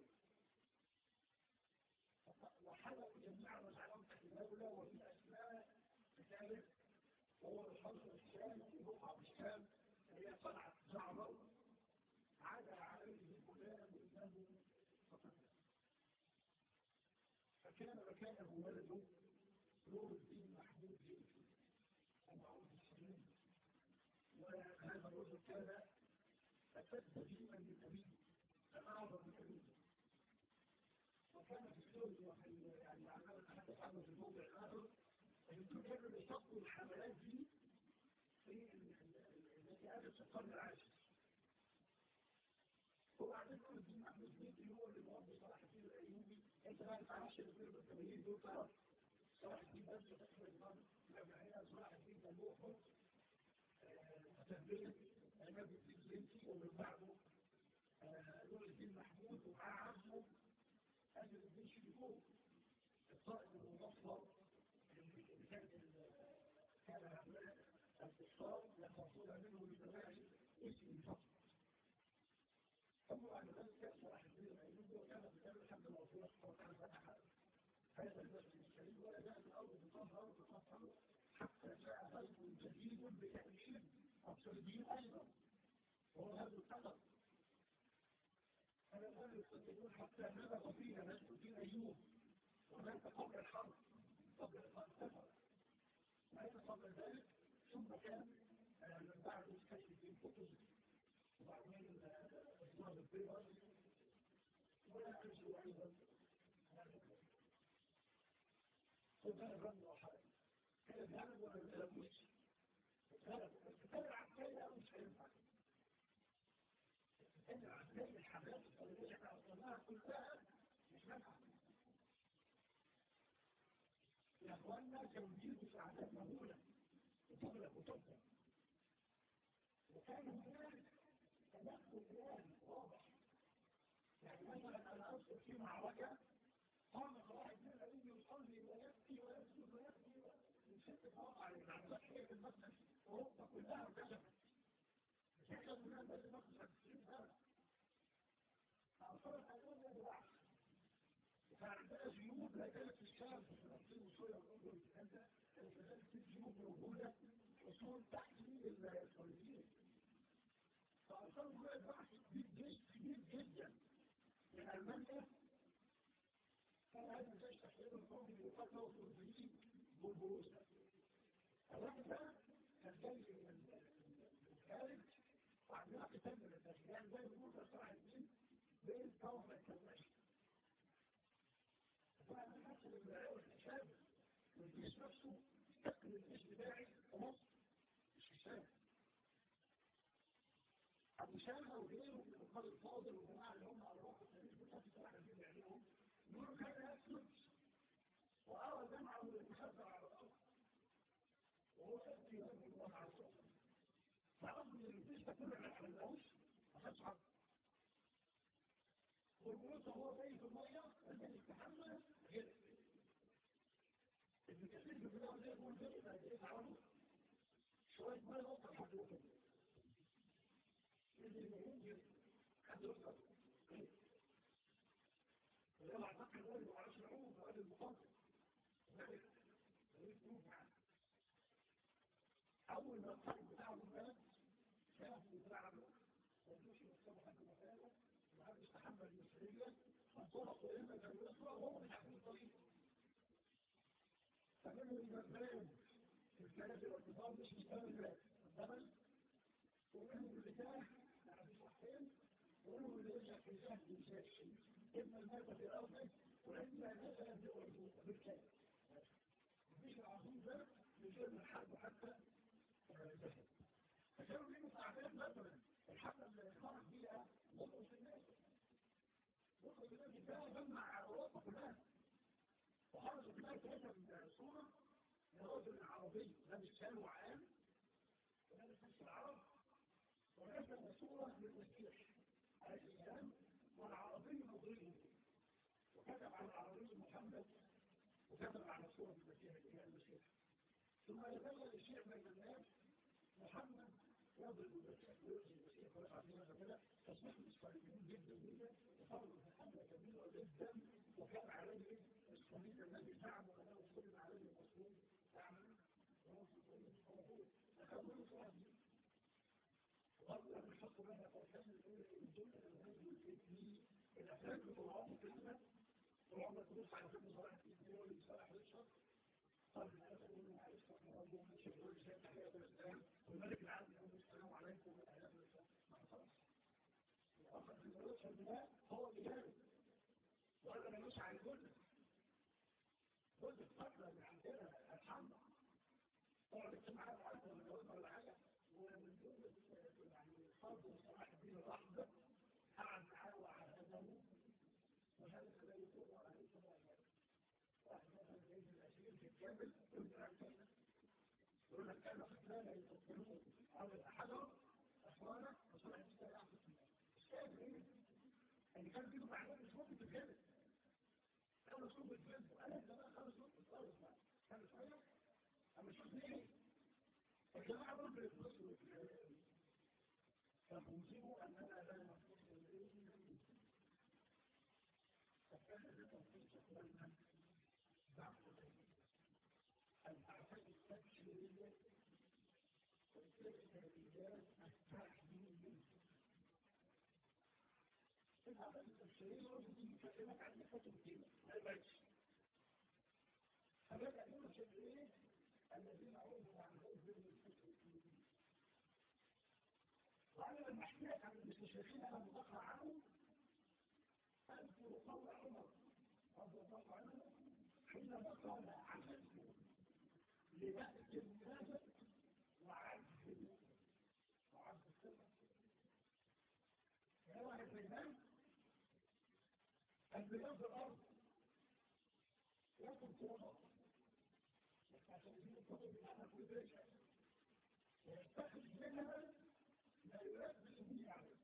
وحدثوا جميعا وجعلهم تحت الدولة وفي أسماء ثالث هو الحصر الشام في بقعة الشام هي طلعت زعبر عاد عليه الغلام انه فقتله فكان مكانه ولده نور الدين محمود جيفي ابو عبد السليم وهذا الرجل كان اشد دينا من ابيه اعظم من ابيه وكان في السوري يعني عمال اتحدث عنه في الموضع الاخر انه كانوا بيصدوا الحملات دي في التي قابلت القرن العاشر وبعدين كل الدين محمود بيتي هو اللي موضع صلاح الدين الايوبي انت ما ينفعش الفيلم الثمانين دول تعرف صلاح الدين بس تحمل الامام لما صلاح الدين كان له حكم تدبير عماد الدين زنكي ومن بعده نور الدين محمود ومعاه عمه أجل الدين شريكون القائد المنصر اللي كان كان هؤلاء الكفار يخافون منه لتباعي اسم فقط ثم بعد ذلك كان صلاح الدين الايوبي وكان في ذلك الحمد لله وكان فتح هذا المسجد الشريف ولا زالت الارض تطهر وتطهر حتى جاء غزو جديد بتأليف الصليبيين ايضا وهو غزو القدر فلا زال يصدقون حتى نبغ فيها نجم الدين ايوب ومات قبل الحرب قبل السفر مات قبل ذلك ثم كان من بعد كشف الدين قطز وبعدين اصدار البيضاء ولا انشئ ايضا وكان الرمل وحاجه كان الذهب ولا التلبس الكتاب العسكري مش هينفع الكتاب العسكري الحاجات اللي احنا وصلناها كلها مش نافعه يا اخوانا كانوا بيجيبوا في اعداد مهوله وتغلق وتغلق وكان هناك تدخل الان واضح يعني مثلا انا اذكر في معركه قام واحد من الذين يصلي ويبكي ويسجد ويبكي من ست مواقع من عملية المسجد اوروبا كلها انكشفت كشف من هذا المسجد في سنه فاصرت الدنيا بالعكس وكان عندنا جيوب لا كانت في الشام في فلسطين وسوريا والاردن والكلام ده أصول تحليل الفلسطينيين فأرسلوا بقى بحث كبير كبير جدا من ألمانيا كان هذا الجيش تحليل القومي يقاتلوا الفلسطينيين بالبروسة الواحد ده كان جاي من الخارج وعندنا قتال من الداخل يعني زي ما بيقول صلاح الدين بين قوم الكلاشي فأنا حاسس إن الحساب والجيش نفسه استقبل الجيش بتاعي في مصر مش حساب أبو سلمى وغيره من الأنقاذ الفاضل والجماعة اللي هم على روح التاريخ بتاعت صلاح الدين بيعملهم يقولوا كان يسلم وأرى جمعه المشجع على الأرض وهو يأتي له الله عز وجل فأرض من الجيش ده كله ما حلوش ما خدش حد والجنود هو جاي في المية لما يتحمل غير ابن كثير في البداية زي يقول زي ما يتعامل شوية مية نقطة لحد وقت اللي ينزل حد وقت ولما اعتقد الولد وعرش العمر وقال المقاطع ذلك يجب معه أول ما الطريق بتاعه البلد شاف وزعله ومش مكتبه حد مكانه ومحدش تحمل المسؤولية فانطلقوا إما كانوا يسرعوا وهم اللي حاكمين الطريق فمنهم المبان في الكلام والنظام مش مستمر الزمن ومنهم اللي تاه يعني صحين ومنهم اللي يرجع في الجهد يساشي إما المادة في الأرض وإما مثلا بالأرض بالكامل مفيش العظيم ده يجيب الحرب حتى ذهب فكانوا بيجوا تعبان مثلا الحملة اللي خرج بيها مخرج الناس مخرج الناس ده جمع أوروبا كلها وخرج الناس كتب صورة لرجل عربي لابس شال وعام ولابس نفس العرب ورسم صورة للمسيح عليه السلام والعربي مضربه وكتب على العربي محمد وكتب على صورة المسيح الإله المسيح ثم يبين الشيء بين الناس محمد يضرب المسيح ويؤذي المسيح ويقع فيه هذا كده تصبح الإسرائيليين جدا جدا وفرضوا في حملة كبيرة جدا وكان عليه الصليب الذي زعم أنه صلب عليه المسلوب يعمل ونصف الصليب موجود أكملوا صلاة دي وقالوا أن الحق لها فرحان الأولى الجملة الهدي الإثني الأفلام اللي طلعوا في كلمة طلعوا تبص على فيلم صلاح الدين يقول لي صلاح رشد قال أقول معلش احنا رجل من شغل شيء تحية الإسلام والملك العام يقول السلام عليكم وآيات الإسلام ما حصلش وأخذ في الرشد البداية هو اللي جاي وقال أنا مش على الجزء جزء الفترة اللي عندنا الحمد طبعا اجتماع العالم من الجزء ولا حاجة ومن جزء يعني الفرد صلاح الدين الرحمة قعد معاه وعهده وهذا لا يكون عليه صلاح واحد مثلا جايز الأسير في الكامل يقول لك كان خطلانا يتطلعون على الأحجر أسوانا وصلاح الدين الرحمة الشاهد إيه؟ اللي كان فيه معلومات مش ممكن تتجابل كانوا اسلوب الفيلم انا زمان خلص اسلوب الصالح بقى كان شويه اما شوف ليه الجماعه دول بيخلصوا في الحياه فموزنوا اننا لا نخلص من فكان لتنفيذ لنا بعض الاعمال التبشيريه والتبشيريه التحليليه هذا التفسير يمكن يكلمك عن كتب كده البيت فبدأ المسلمين الذين عرفوا عن حب الكتب وأنا لما أحكي لك عن المستشرقين أنا مذكر عنهم أذكر قول عمر رضي الله عنه حينما قال عجزت لبأس الناس وعجز وعجز السنة يا واحد في البيت البلاد الأرض يأكل تراب عشان يجيب الكتب بتاعنا في البيت ويستخرج منها ما يلبس به عليه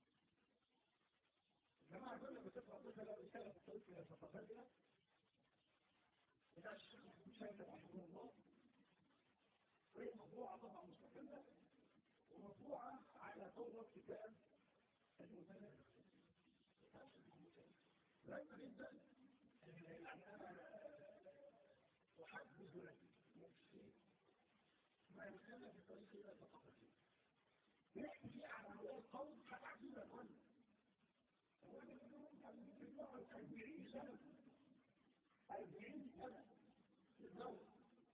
الجماعة كل ما تقرأ مثلا رسالة الطريق إلى ثقافتنا بتاع الشيخ مسيد رحمه الله وهي مطبوعة طبعا مستقلة ومطبوعة على طور كتاب المتنبي لما جدا يعني انا احدث لك نفسي ما يتكلم في الطريق إلى الثقافة يحكي فيه عن هؤلاء القوم حتى عجيبة كله هو أنا بقول كان ممكن يقعد 40 سنة 40 سنة في الدولة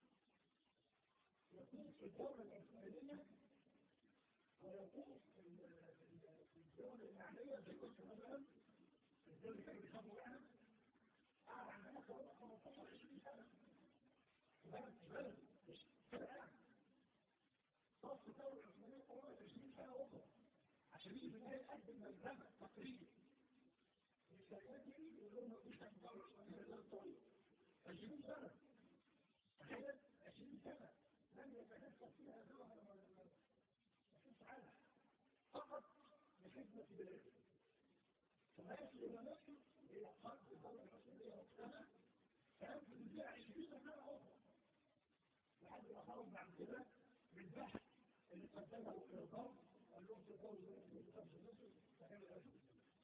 يكون في الدولة الإسرائيلية ويكون في الدولة الإعلامية زي مصر مثلا الدولة اللي كانوا بيخافوا منها قاعد عندنا فوق 15 20 سنة بلد بلد مش كده يعني مصر الدولة الإسرائيلية قرابة 20 سنة أخرى عشان يجي في النهاية يقدم ملزمة تقريبا الإسرائيليين دي يقول لهم مفيش حاجة الدولة الإسرائيلية ده الطريق 20 سنة تخيل 20 سنة لم يتكفل فيها دولة ولا مفيش حاجة فقط لخدمة بلاده فما يصل إلى نفسه إلى قلب الدولة الإسرائيلية وقتها فيمكن فيها 20 سنة أخرى لحد ما خرج بعد كده بالبحث اللي قدمه إلى الضرب قال لهم تتجوزوا من الخمس مصر فكان الأسود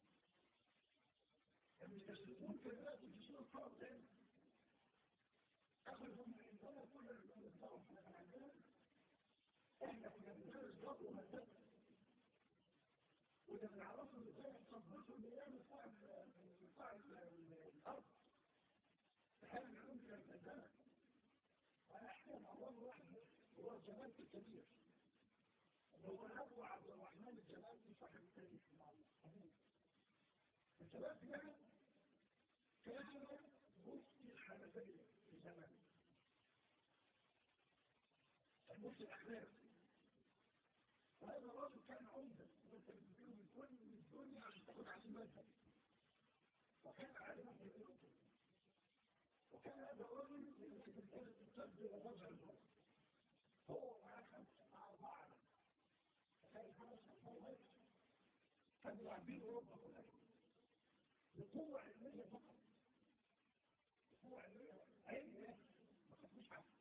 المستشرقون في الوقت يجيشون الطرف تاني أخذوا من عندنا كل الطرف احنا كان عندنا احنا كنا بندرس ضرب ومدد وده بنعرفه ازاي تصبصوا الايام بتاع بتاع الارض تخيل العلوم كانت مدنه وانا احكي مع الله واحد هو الجمال الكبير هو ابو عبد الرحمن الجمال في صاحب التاريخ الجمال ده كان مفتي الحنفيه في زمان المفتي الاحناف وهذا الرجل كان عمده وانت بتجيله من كل الدنيا عشان تاخد عليه مذهب وكان عالما في الأردن وكان هذا الرجل يمكن ان تبدو وجه المرض هو معاه خمسه مع اربعه تخيل خمسه مع كانوا لاعبين اوروبا كلها بقوه علميه فقط بقوه علميه علميه ما خدوش حاجه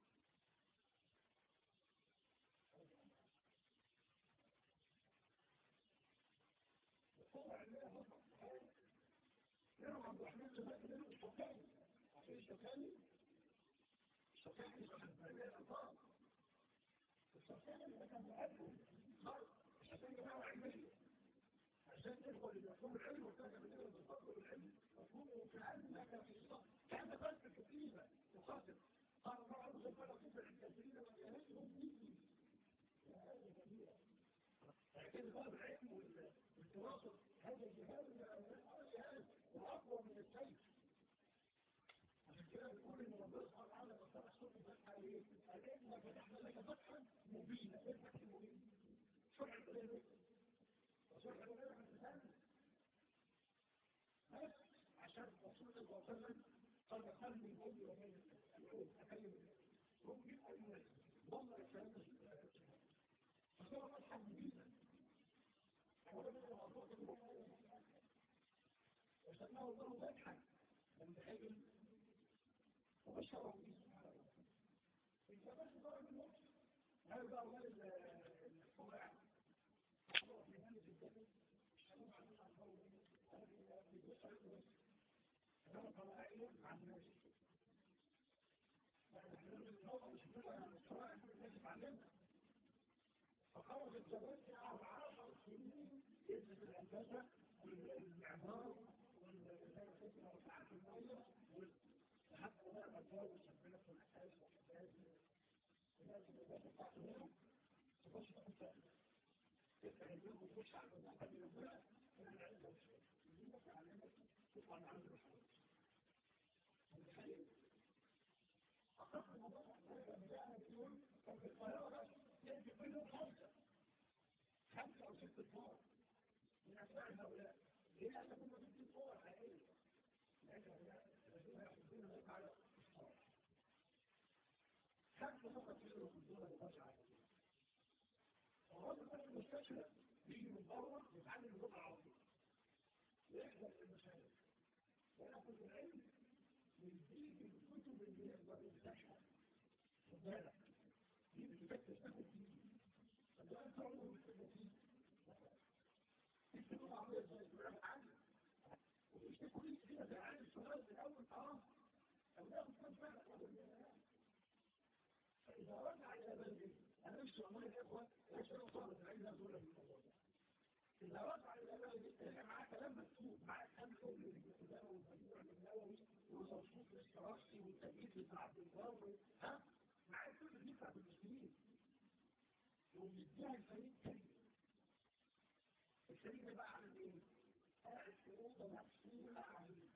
يروح عبد الرحمن جمال منه الشوكاني عشان الشوكاني الشوكاني صاحب التربية الأنصار الشوكاني اللي كان مؤلف صار الشوكاني جماعة علمية عشان تدخل المفهوم العلمي وترجع من غير الفضل والعلم مفهومه كأنك في الصف كأنك بس كتيبة تقاتل قال الله عز وجل كفر الكافرين وكانتهم مني يا هذه كبيرة لكن باب العلم والتواصل هذا الجهاد جهاد وأقوى من السيف عشان كده بيقول إن ربنا سبحانه وتعالى بصر الصوت فتحة إيه؟ قال إنا فتحنا لك فتحا مبينا إيه الفتح المبين؟ شرح الإله وشرح الإله عن الإنسان بس عشان الرسول صلى الله عليه وسلم قال قلبي بيني وبين العود أكلم ممكن أن ينزل والله الكلام ده فصار فتحا مبينا وسماه الله فتحا لما حجم وبشره به سبحانه وتعالى إذا بس ضرب النص هذا بقى أولاد القواعد الله في هذه الجبل الشباب عن الله هذه في بصر بس هذا قواعد عن الناس النظر مش بتبقى عن القواعد الناس تعلمها فخرج الجبل في عشر سنين يدرس الهندسة والمعمار والفتنة وساعات المية لحد ما بقى تجاوز ربنا في الأساس والأساس الناس اللي بقى تقوم تخش في الثاني تفتح البيت وتخش على المنطقة اللي ربنا ومن عنده شيء يجيبك يعلمك تطلع من عنده الحوض متخيل؟ أقصد موضوع بدأنا بيقول كان في القاهرة يجي كلهم خمسة خمسة أو ست صور من أسماء هؤلاء ليه أن هم ست صور حقيقية لأن هؤلاء الذين يحبون الله على الصور خمسة فقط يقدروا يكونون الرجعة الرجل في المستشفى بيجي من بره يتعلم اللغة العربية ويحضر في المشاهد ويأخذ العلم من دين الكتب اللي يقدر يفتحها خد بالك دي بتفتش تاخد دين فده انت عمره بالتنسيق تكتبوا عمرية زي الدولاب عالي وتكتبوا لي كده ده عالي السؤال من اول اه او ده كان فعلا فاذا رجع الى بلده نفس أموال الإخوة ليس له طالب العلم لا دولة من الموضوع ده إذا رفع الأمام بالتالي معاه كلام مكتوب معاه كلام كل الكتاب والمجموع النووي والموصوف الاستراسي والتأكيد بتاع عبد البر ها معاه كل دي بتاعت المسلمين ومديها الفريق كريم الفريق ده بقى عامل ايه؟ قاعد في أوضة مقفولة عليه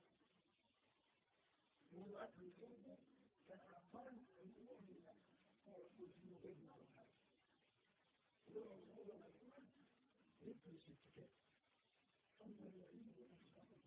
يقول أكل الأوضة كان أقل الأمور لله هو يقول في مجمع الحاجة يقول الأوضة مقفولة يدرس الكتاب ثم يعيد نفسه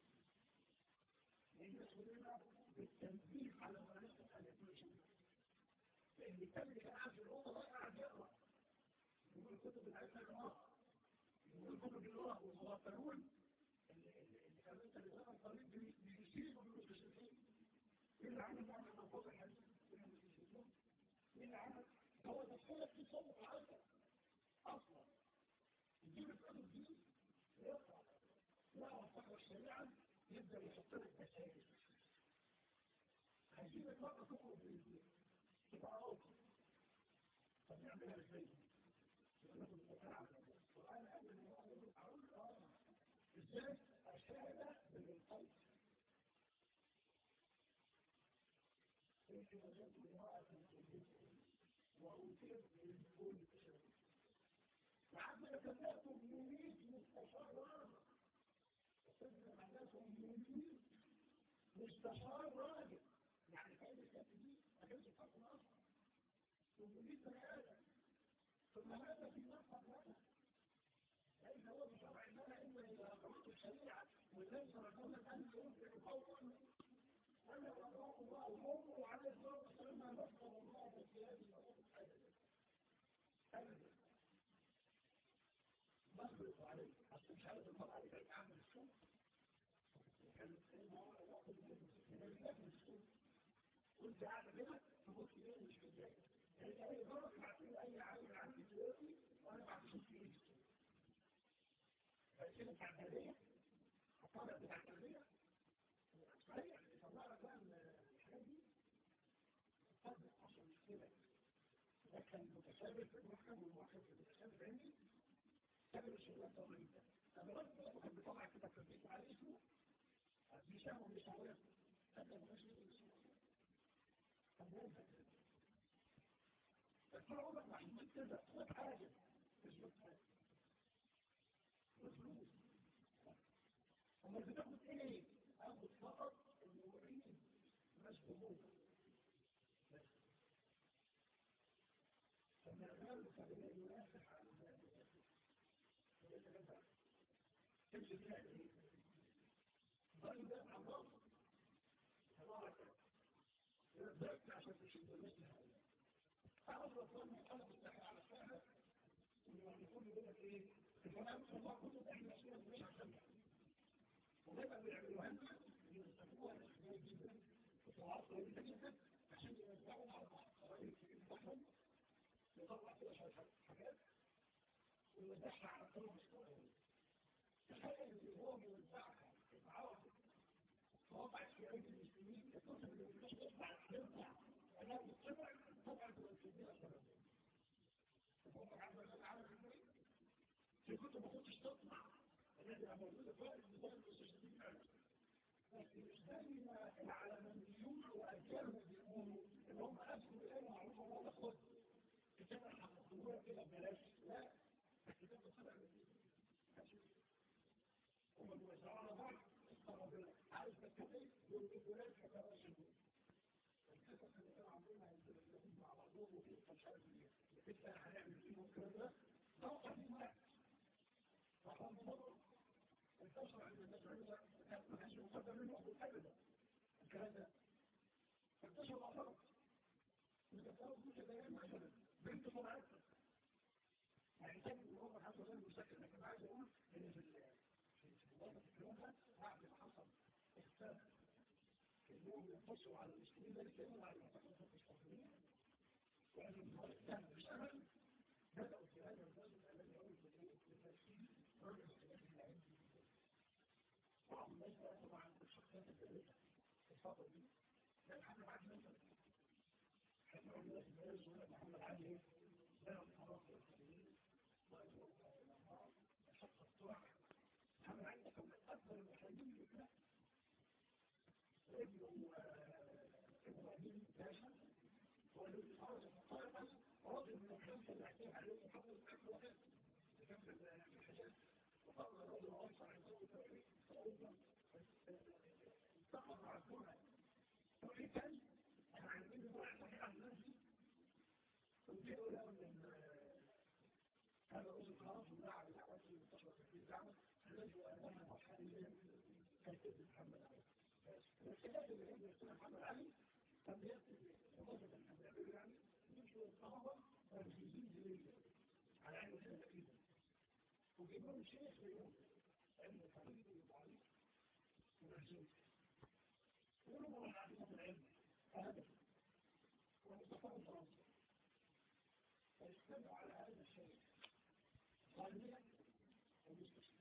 ليسولنا بالتنبيه على مناسك الاتنشن لأن كان اللي كان قاعد في الأوضة ده قاعد يقرأ يقول كتب العلم الأمر يقول كتب اللغة والمغفلون اللي كانوا انت اللي زمان قريب بيسيروا بالمستشرقين ايه اللي عمل معنا المنفوض الحديث ايه اللي عمل هو دخلك في صوت عالم اصلا يجيب الكتب دي يقرا يقرا صحوة الشريعة يبدأ يحط لك مسائل هيجيب المرأة تخرج من البيت تبقى اوضه طب نعملها ازاي؟ يبقى ناخد المتابعة وانا قبل ما اقول اقول اه ازاي؟ الشهادة بالقلب يمكن وجدت امرأة في البيت وأوتيت بالكل تشابه وعندنا كذلك 800 مستشار راجل وصلنا عندنا 800 مستشار راجل يعني كان الكاتبين ما كانش فاضي اصلا 800 بني ادم ثم هذا في مصر لنا ليس هو بشرع الله الا اذا قرات الشريعه وليس رجلا ان ينفق قولا ولا رضاه الله وهو عليه الصلاه والسلام ما نصر الله بالثياب ابدا ابدا نصرف عليه اصل مش عارف المرأة اللي كانت عامل السوق كانت من السوق كنت قاعدة كده تبص ليه مش في الجاي يعني اي مرة تبعت لي اي عامل عندي دلوقتي وانا بعد اشوف ايه السوق فالسنة بتاع التربية الطالب بتاع التربية صحيح يطلع لك بقى الحاجات دي الطالب عشان مش كده ده كان متسابق في المحكم والمحكم في المتسابق عندي كان الشغلات ضرورية طب الراجل ده كان بيطلع كده في البيت على اسمه بيشام ومش عارف هذا ما مش طب ليه بس انا اقول لك محمود كده خد حاجه مش خد حاجه فلوس اما بتاخد ايه؟ اخد فقط الموعين مش قبول بس فما زال فبلا ينافح على ذلك تمشي فيها ايه؟ ضل ده مع الله تبارك يرضيك عشان تشد مثل هذا أعرف رسول محمد الساحة على الساحة ويقول يقول لك إيه؟ الكلام الله كله إحنا أشياء مش عشان وغير بيعملوها لنا يستخدموها لأشياء جدا وطلعات طويلة جدا عشان يوزعوا على بعض قرائب بتاعهم يطلع كده شوية حاجات ويوزعها على كل مستوى تخيل ان هو بيوزعها العرب وضع في ايدي المسلمين يتصل بالمسلمين تطلع ترجع انها تطلع طبعا تبقى سبب وضع عبد العالم ازاي؟ في كتب ما كنتش تطلع التي موجوده فوق النظام المستشفيين بس مش زي ما العلمانيون واجيالهم بيقولوا ان هم اسموا الايه معروفه ولا خد كتاب هتاخدوها كده ببلاش لا الكتاب ده طلع من هم بيوزعوا على بعض عارف تتكلم والبلاد كتابة شهور القصص اللي كانوا عاملينها مع بعضهم وفي مش عارف ايه لسه هنعمل فيهم الكلام ده توقع في وقت رقم مرة انتشر عند الناس عندنا كان ما كانش مقدم منه ابدا الكلام ده انتشر مع بعض وتتصرف كل كلام مثلا بنت طلعتها يعني كان الامر حتى غير مشكل لكن عايز اقول ان في الوضع بعد ما حصل اختلاف اليوم ينتصروا على المسلمين ذلك يوم على المعتقد المستقبلين وأن المعتقد كان بيشتغل بدأوا في هذا الرجل الذي يقول بالتفسير رجل اختلاف العلم بعض الناس بقى طبعا الشخصيات الدولية الفترة دي لا محمد علي مثلا هتقول الناس الناس يقول لك محمد علي ايه؟ لا الحرام والحديث وأجرها إلى الله وشق الطرح هم عندك من أكبر المحلين لله ابن إبراهيم باشا والذي خرج مطلقا رجل من الخمسة اللي اعتمد عليه محمد الأكل وكذا تكمل الحاجات وقال الرجل أوسع عن زوجة توحيد فأوضا انتقض عقولها توحيد تاني احنا عايزين نروح صحيح عن نفسي وجدوا له من هذا الرجل خلاص ودعا بدعوة المنتشرة في الدعوة الذي أمامنا مرحليا كيف محمد عليه الخلاف اللي عند السنة محمد علي لم يكتب وظيفة محمد علي يعني يمشوا الصحابة تنفيذين جديدة على عين السنة الأخيرة وجيبوا الشيخ اليوم علم الحديث والتعليم والعزيز يقولوا ما راح عدد العلم هذا ومصطفى فرنسا فيجتمعوا على هذا الشيء ظالميا ومستشفى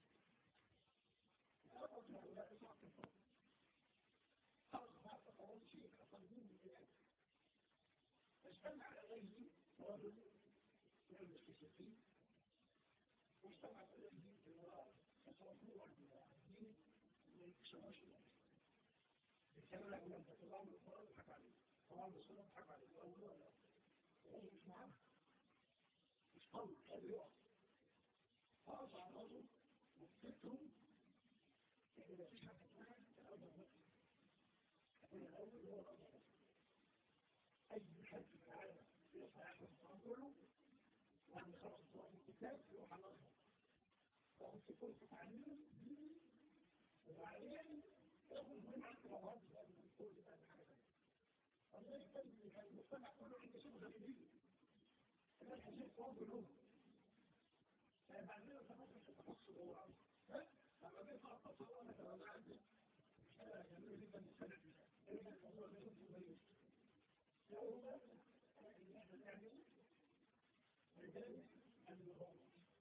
أخذ هؤلاء صعب الفرق أخذ أول شيء أخذون من العلم فاجتمع على غيره رجل من المستشفين واجتمع على غيره امرأة تصرفوا عن الدين من شماش الكلام لا يقول أنت تضعوا القرآن وحك عليه طبعا الصلاة وحك عليه أو لا لا وهو مش معاه مش قوي قادر يقف فأرجع الرجل وفتهم إن مفيش حاجة اسمها الأول نفسه يكون الأول هو الأول أي حد في العالم يصنع أحد القرآن كله وعن خلص القرآن الكتاب يروح على الأرض وهم في كل تعليم ديني وبعدين ياخد من عند الأرض من كل ده حاجة ثانية فلذلك كان المجتمع كله عنده شبه جديد الناس حسيت فوق كلهم فبعدين تفصل التفصل هو الأرض لما بيطلع التصور أنا كمان عندي أنا جميل جدا السنة إذا الموضوع ده يكون مبين لو ما إن إحنا نعمل لذلك النظام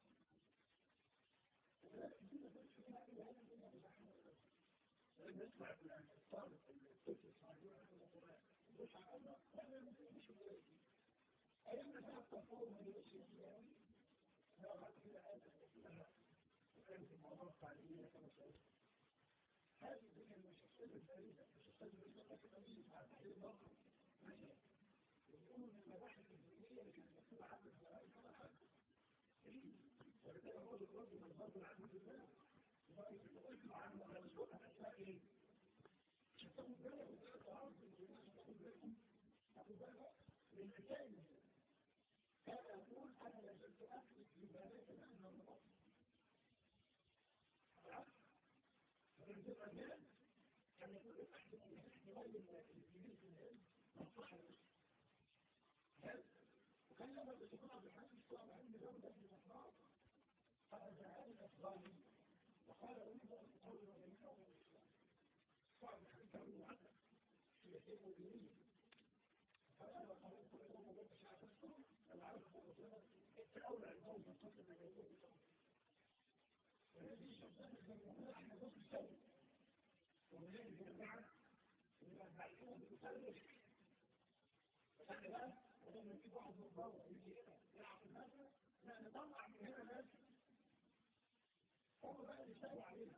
ولكن دي بس في هذه الهدف اللي أنا بحمل نسمع الطالب الطفل الصغير مش عارف لا مش مش أيام ساعة تفور من الشيء لا بعد كده هذا وكانت الموضوع التعليمية كما سألت هذه هي المشاكل البعيدة المشاكل البعيدة في التمييز مع تحليل الواقع ماشي يقولوا ان المباحث الدينية اللي كانت مكتوبة عن الزراعي كما حد ولذلك الرجل الرجل من برضه العدو بالله وبقى يتقل عنه على مسؤول عن اسماء ايه؟ عشان تاخد بالك وتاخد عرض الناس تاخد بالكم تاخد بالك من الثاني كان يقول انا لازلت اكتب لبنات الاهل والمطر فمن تبقى الناس كان يقول احتمال الجديد في الناس مصلحة للناس وكان لما بيشوفون عبد الحميد الصعب عند دولة في الأحرار قد جاءني الأفضل وقال أريد أن أطور جميع أمور الإسلام صعب الحميد كان معلم سياسيا ودينيا فأنا قررت أن أقوم بشعب الصوم أنا عارف أن الأولى القوم تصل من يقول والذي يشبه بالمؤمنة احنا نصف السنة ومن الجماعة من البعثون بتسلش فخلي بالك ولما يجيب واحد من بره يجي هنا يلعب المادة لا نطلع من هنا ناس هم بقى اللي يشتغلوا علينا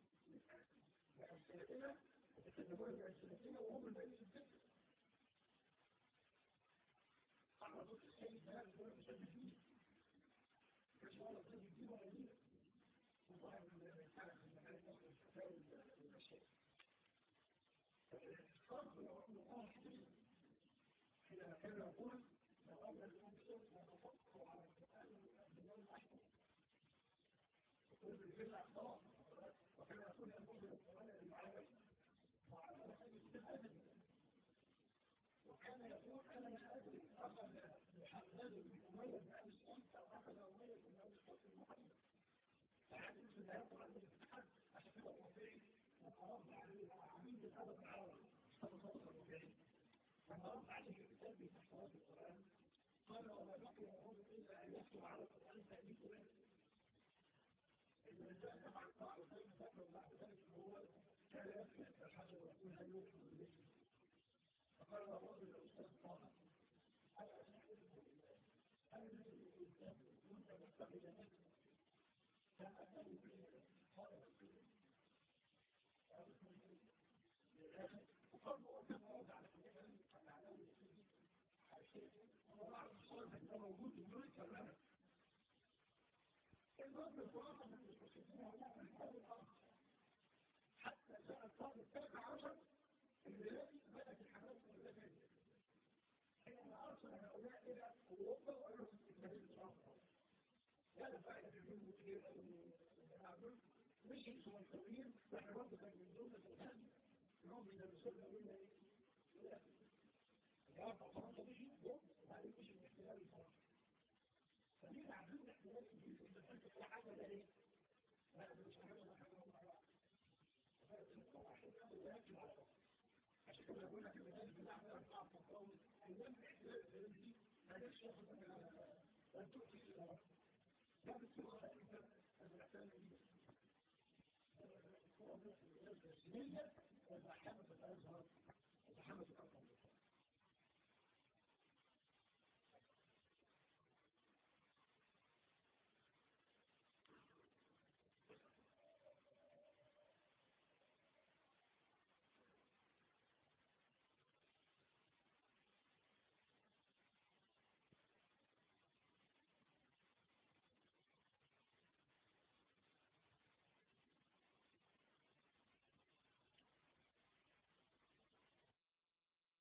السنتين يتكلمون عن السنتين وهم الباقيين في الفكر طبعا دول السيد ده دول مش فيه مش ولا ضد دي ولا دي وظاهر من الرسالة من مكان مصر الفتاوى والمشاكل فالإحصار لو أنه واحد حينما كان يقول لو أن الإنسان يتفقه على القرآن بالنوم الأحمر يقول في الأخطاء وكان يقول يقول القرآن المعرفة وعلى وسائل الاستفادة وكان يقول أنا لا أدري أخذ محمد بن أمية بن أبي سعيد أو أخذ أمية بن أبي سعيد المحمد فحدث في الذهاب عن الاتحاد عشان كده الرفيعي وقررت عليه عميد الأدب العربي صلى الله عليه وسلم فقررت عليه الكتاب بتحفظات القرآن قال وما بقي الرجل إلا أن يكتب على القرآن تأليف له الإنسان طبعا قرأ وسلم ذكر بعد ذلك هو كان يكفي الحجر ويقول هل يكتب بالاسم فقال الرجل الأستاذ طه هل أسمع هل فإذا تأتوا به خالص وقالوا أنه وضع على كلام فتعلموا وبعض الصالح ده موجود في أمريكا الآن الباب الخلاصة من المسلمين هو من هذا الأرض حتى سنة القرن التاسع عشر الميلادي بدأت الحماس والمدافع حين أرسل هؤلاء إلى أوروبا وقالوا لهم الإسلامية الصغرى هذا فائدة في الفيلم كتير مش انتم مصريين واحنا برضه كان من ضمن الإسلام انهم بيدرسوا لنا قلنا ايه؟ الجواب فرنسا مشي يوم وبعدين مشي من احتلال الفرنسا فمين عاملين احتلال الانجليزي انت فهمت كل حاجه ده ليه؟ لا ده مش حاجه ولا حاجه ولا حاجه عشان كده بقول لك المثال بتاع ده بتاع التطاول الناس الاحتلال الانجليزي ما قدرش ياخد ان تؤتي الى لا بتسوق الاحتلال الانجليزي هو الناس الرسميه ولا حمس الازهر ولا حمس الازهر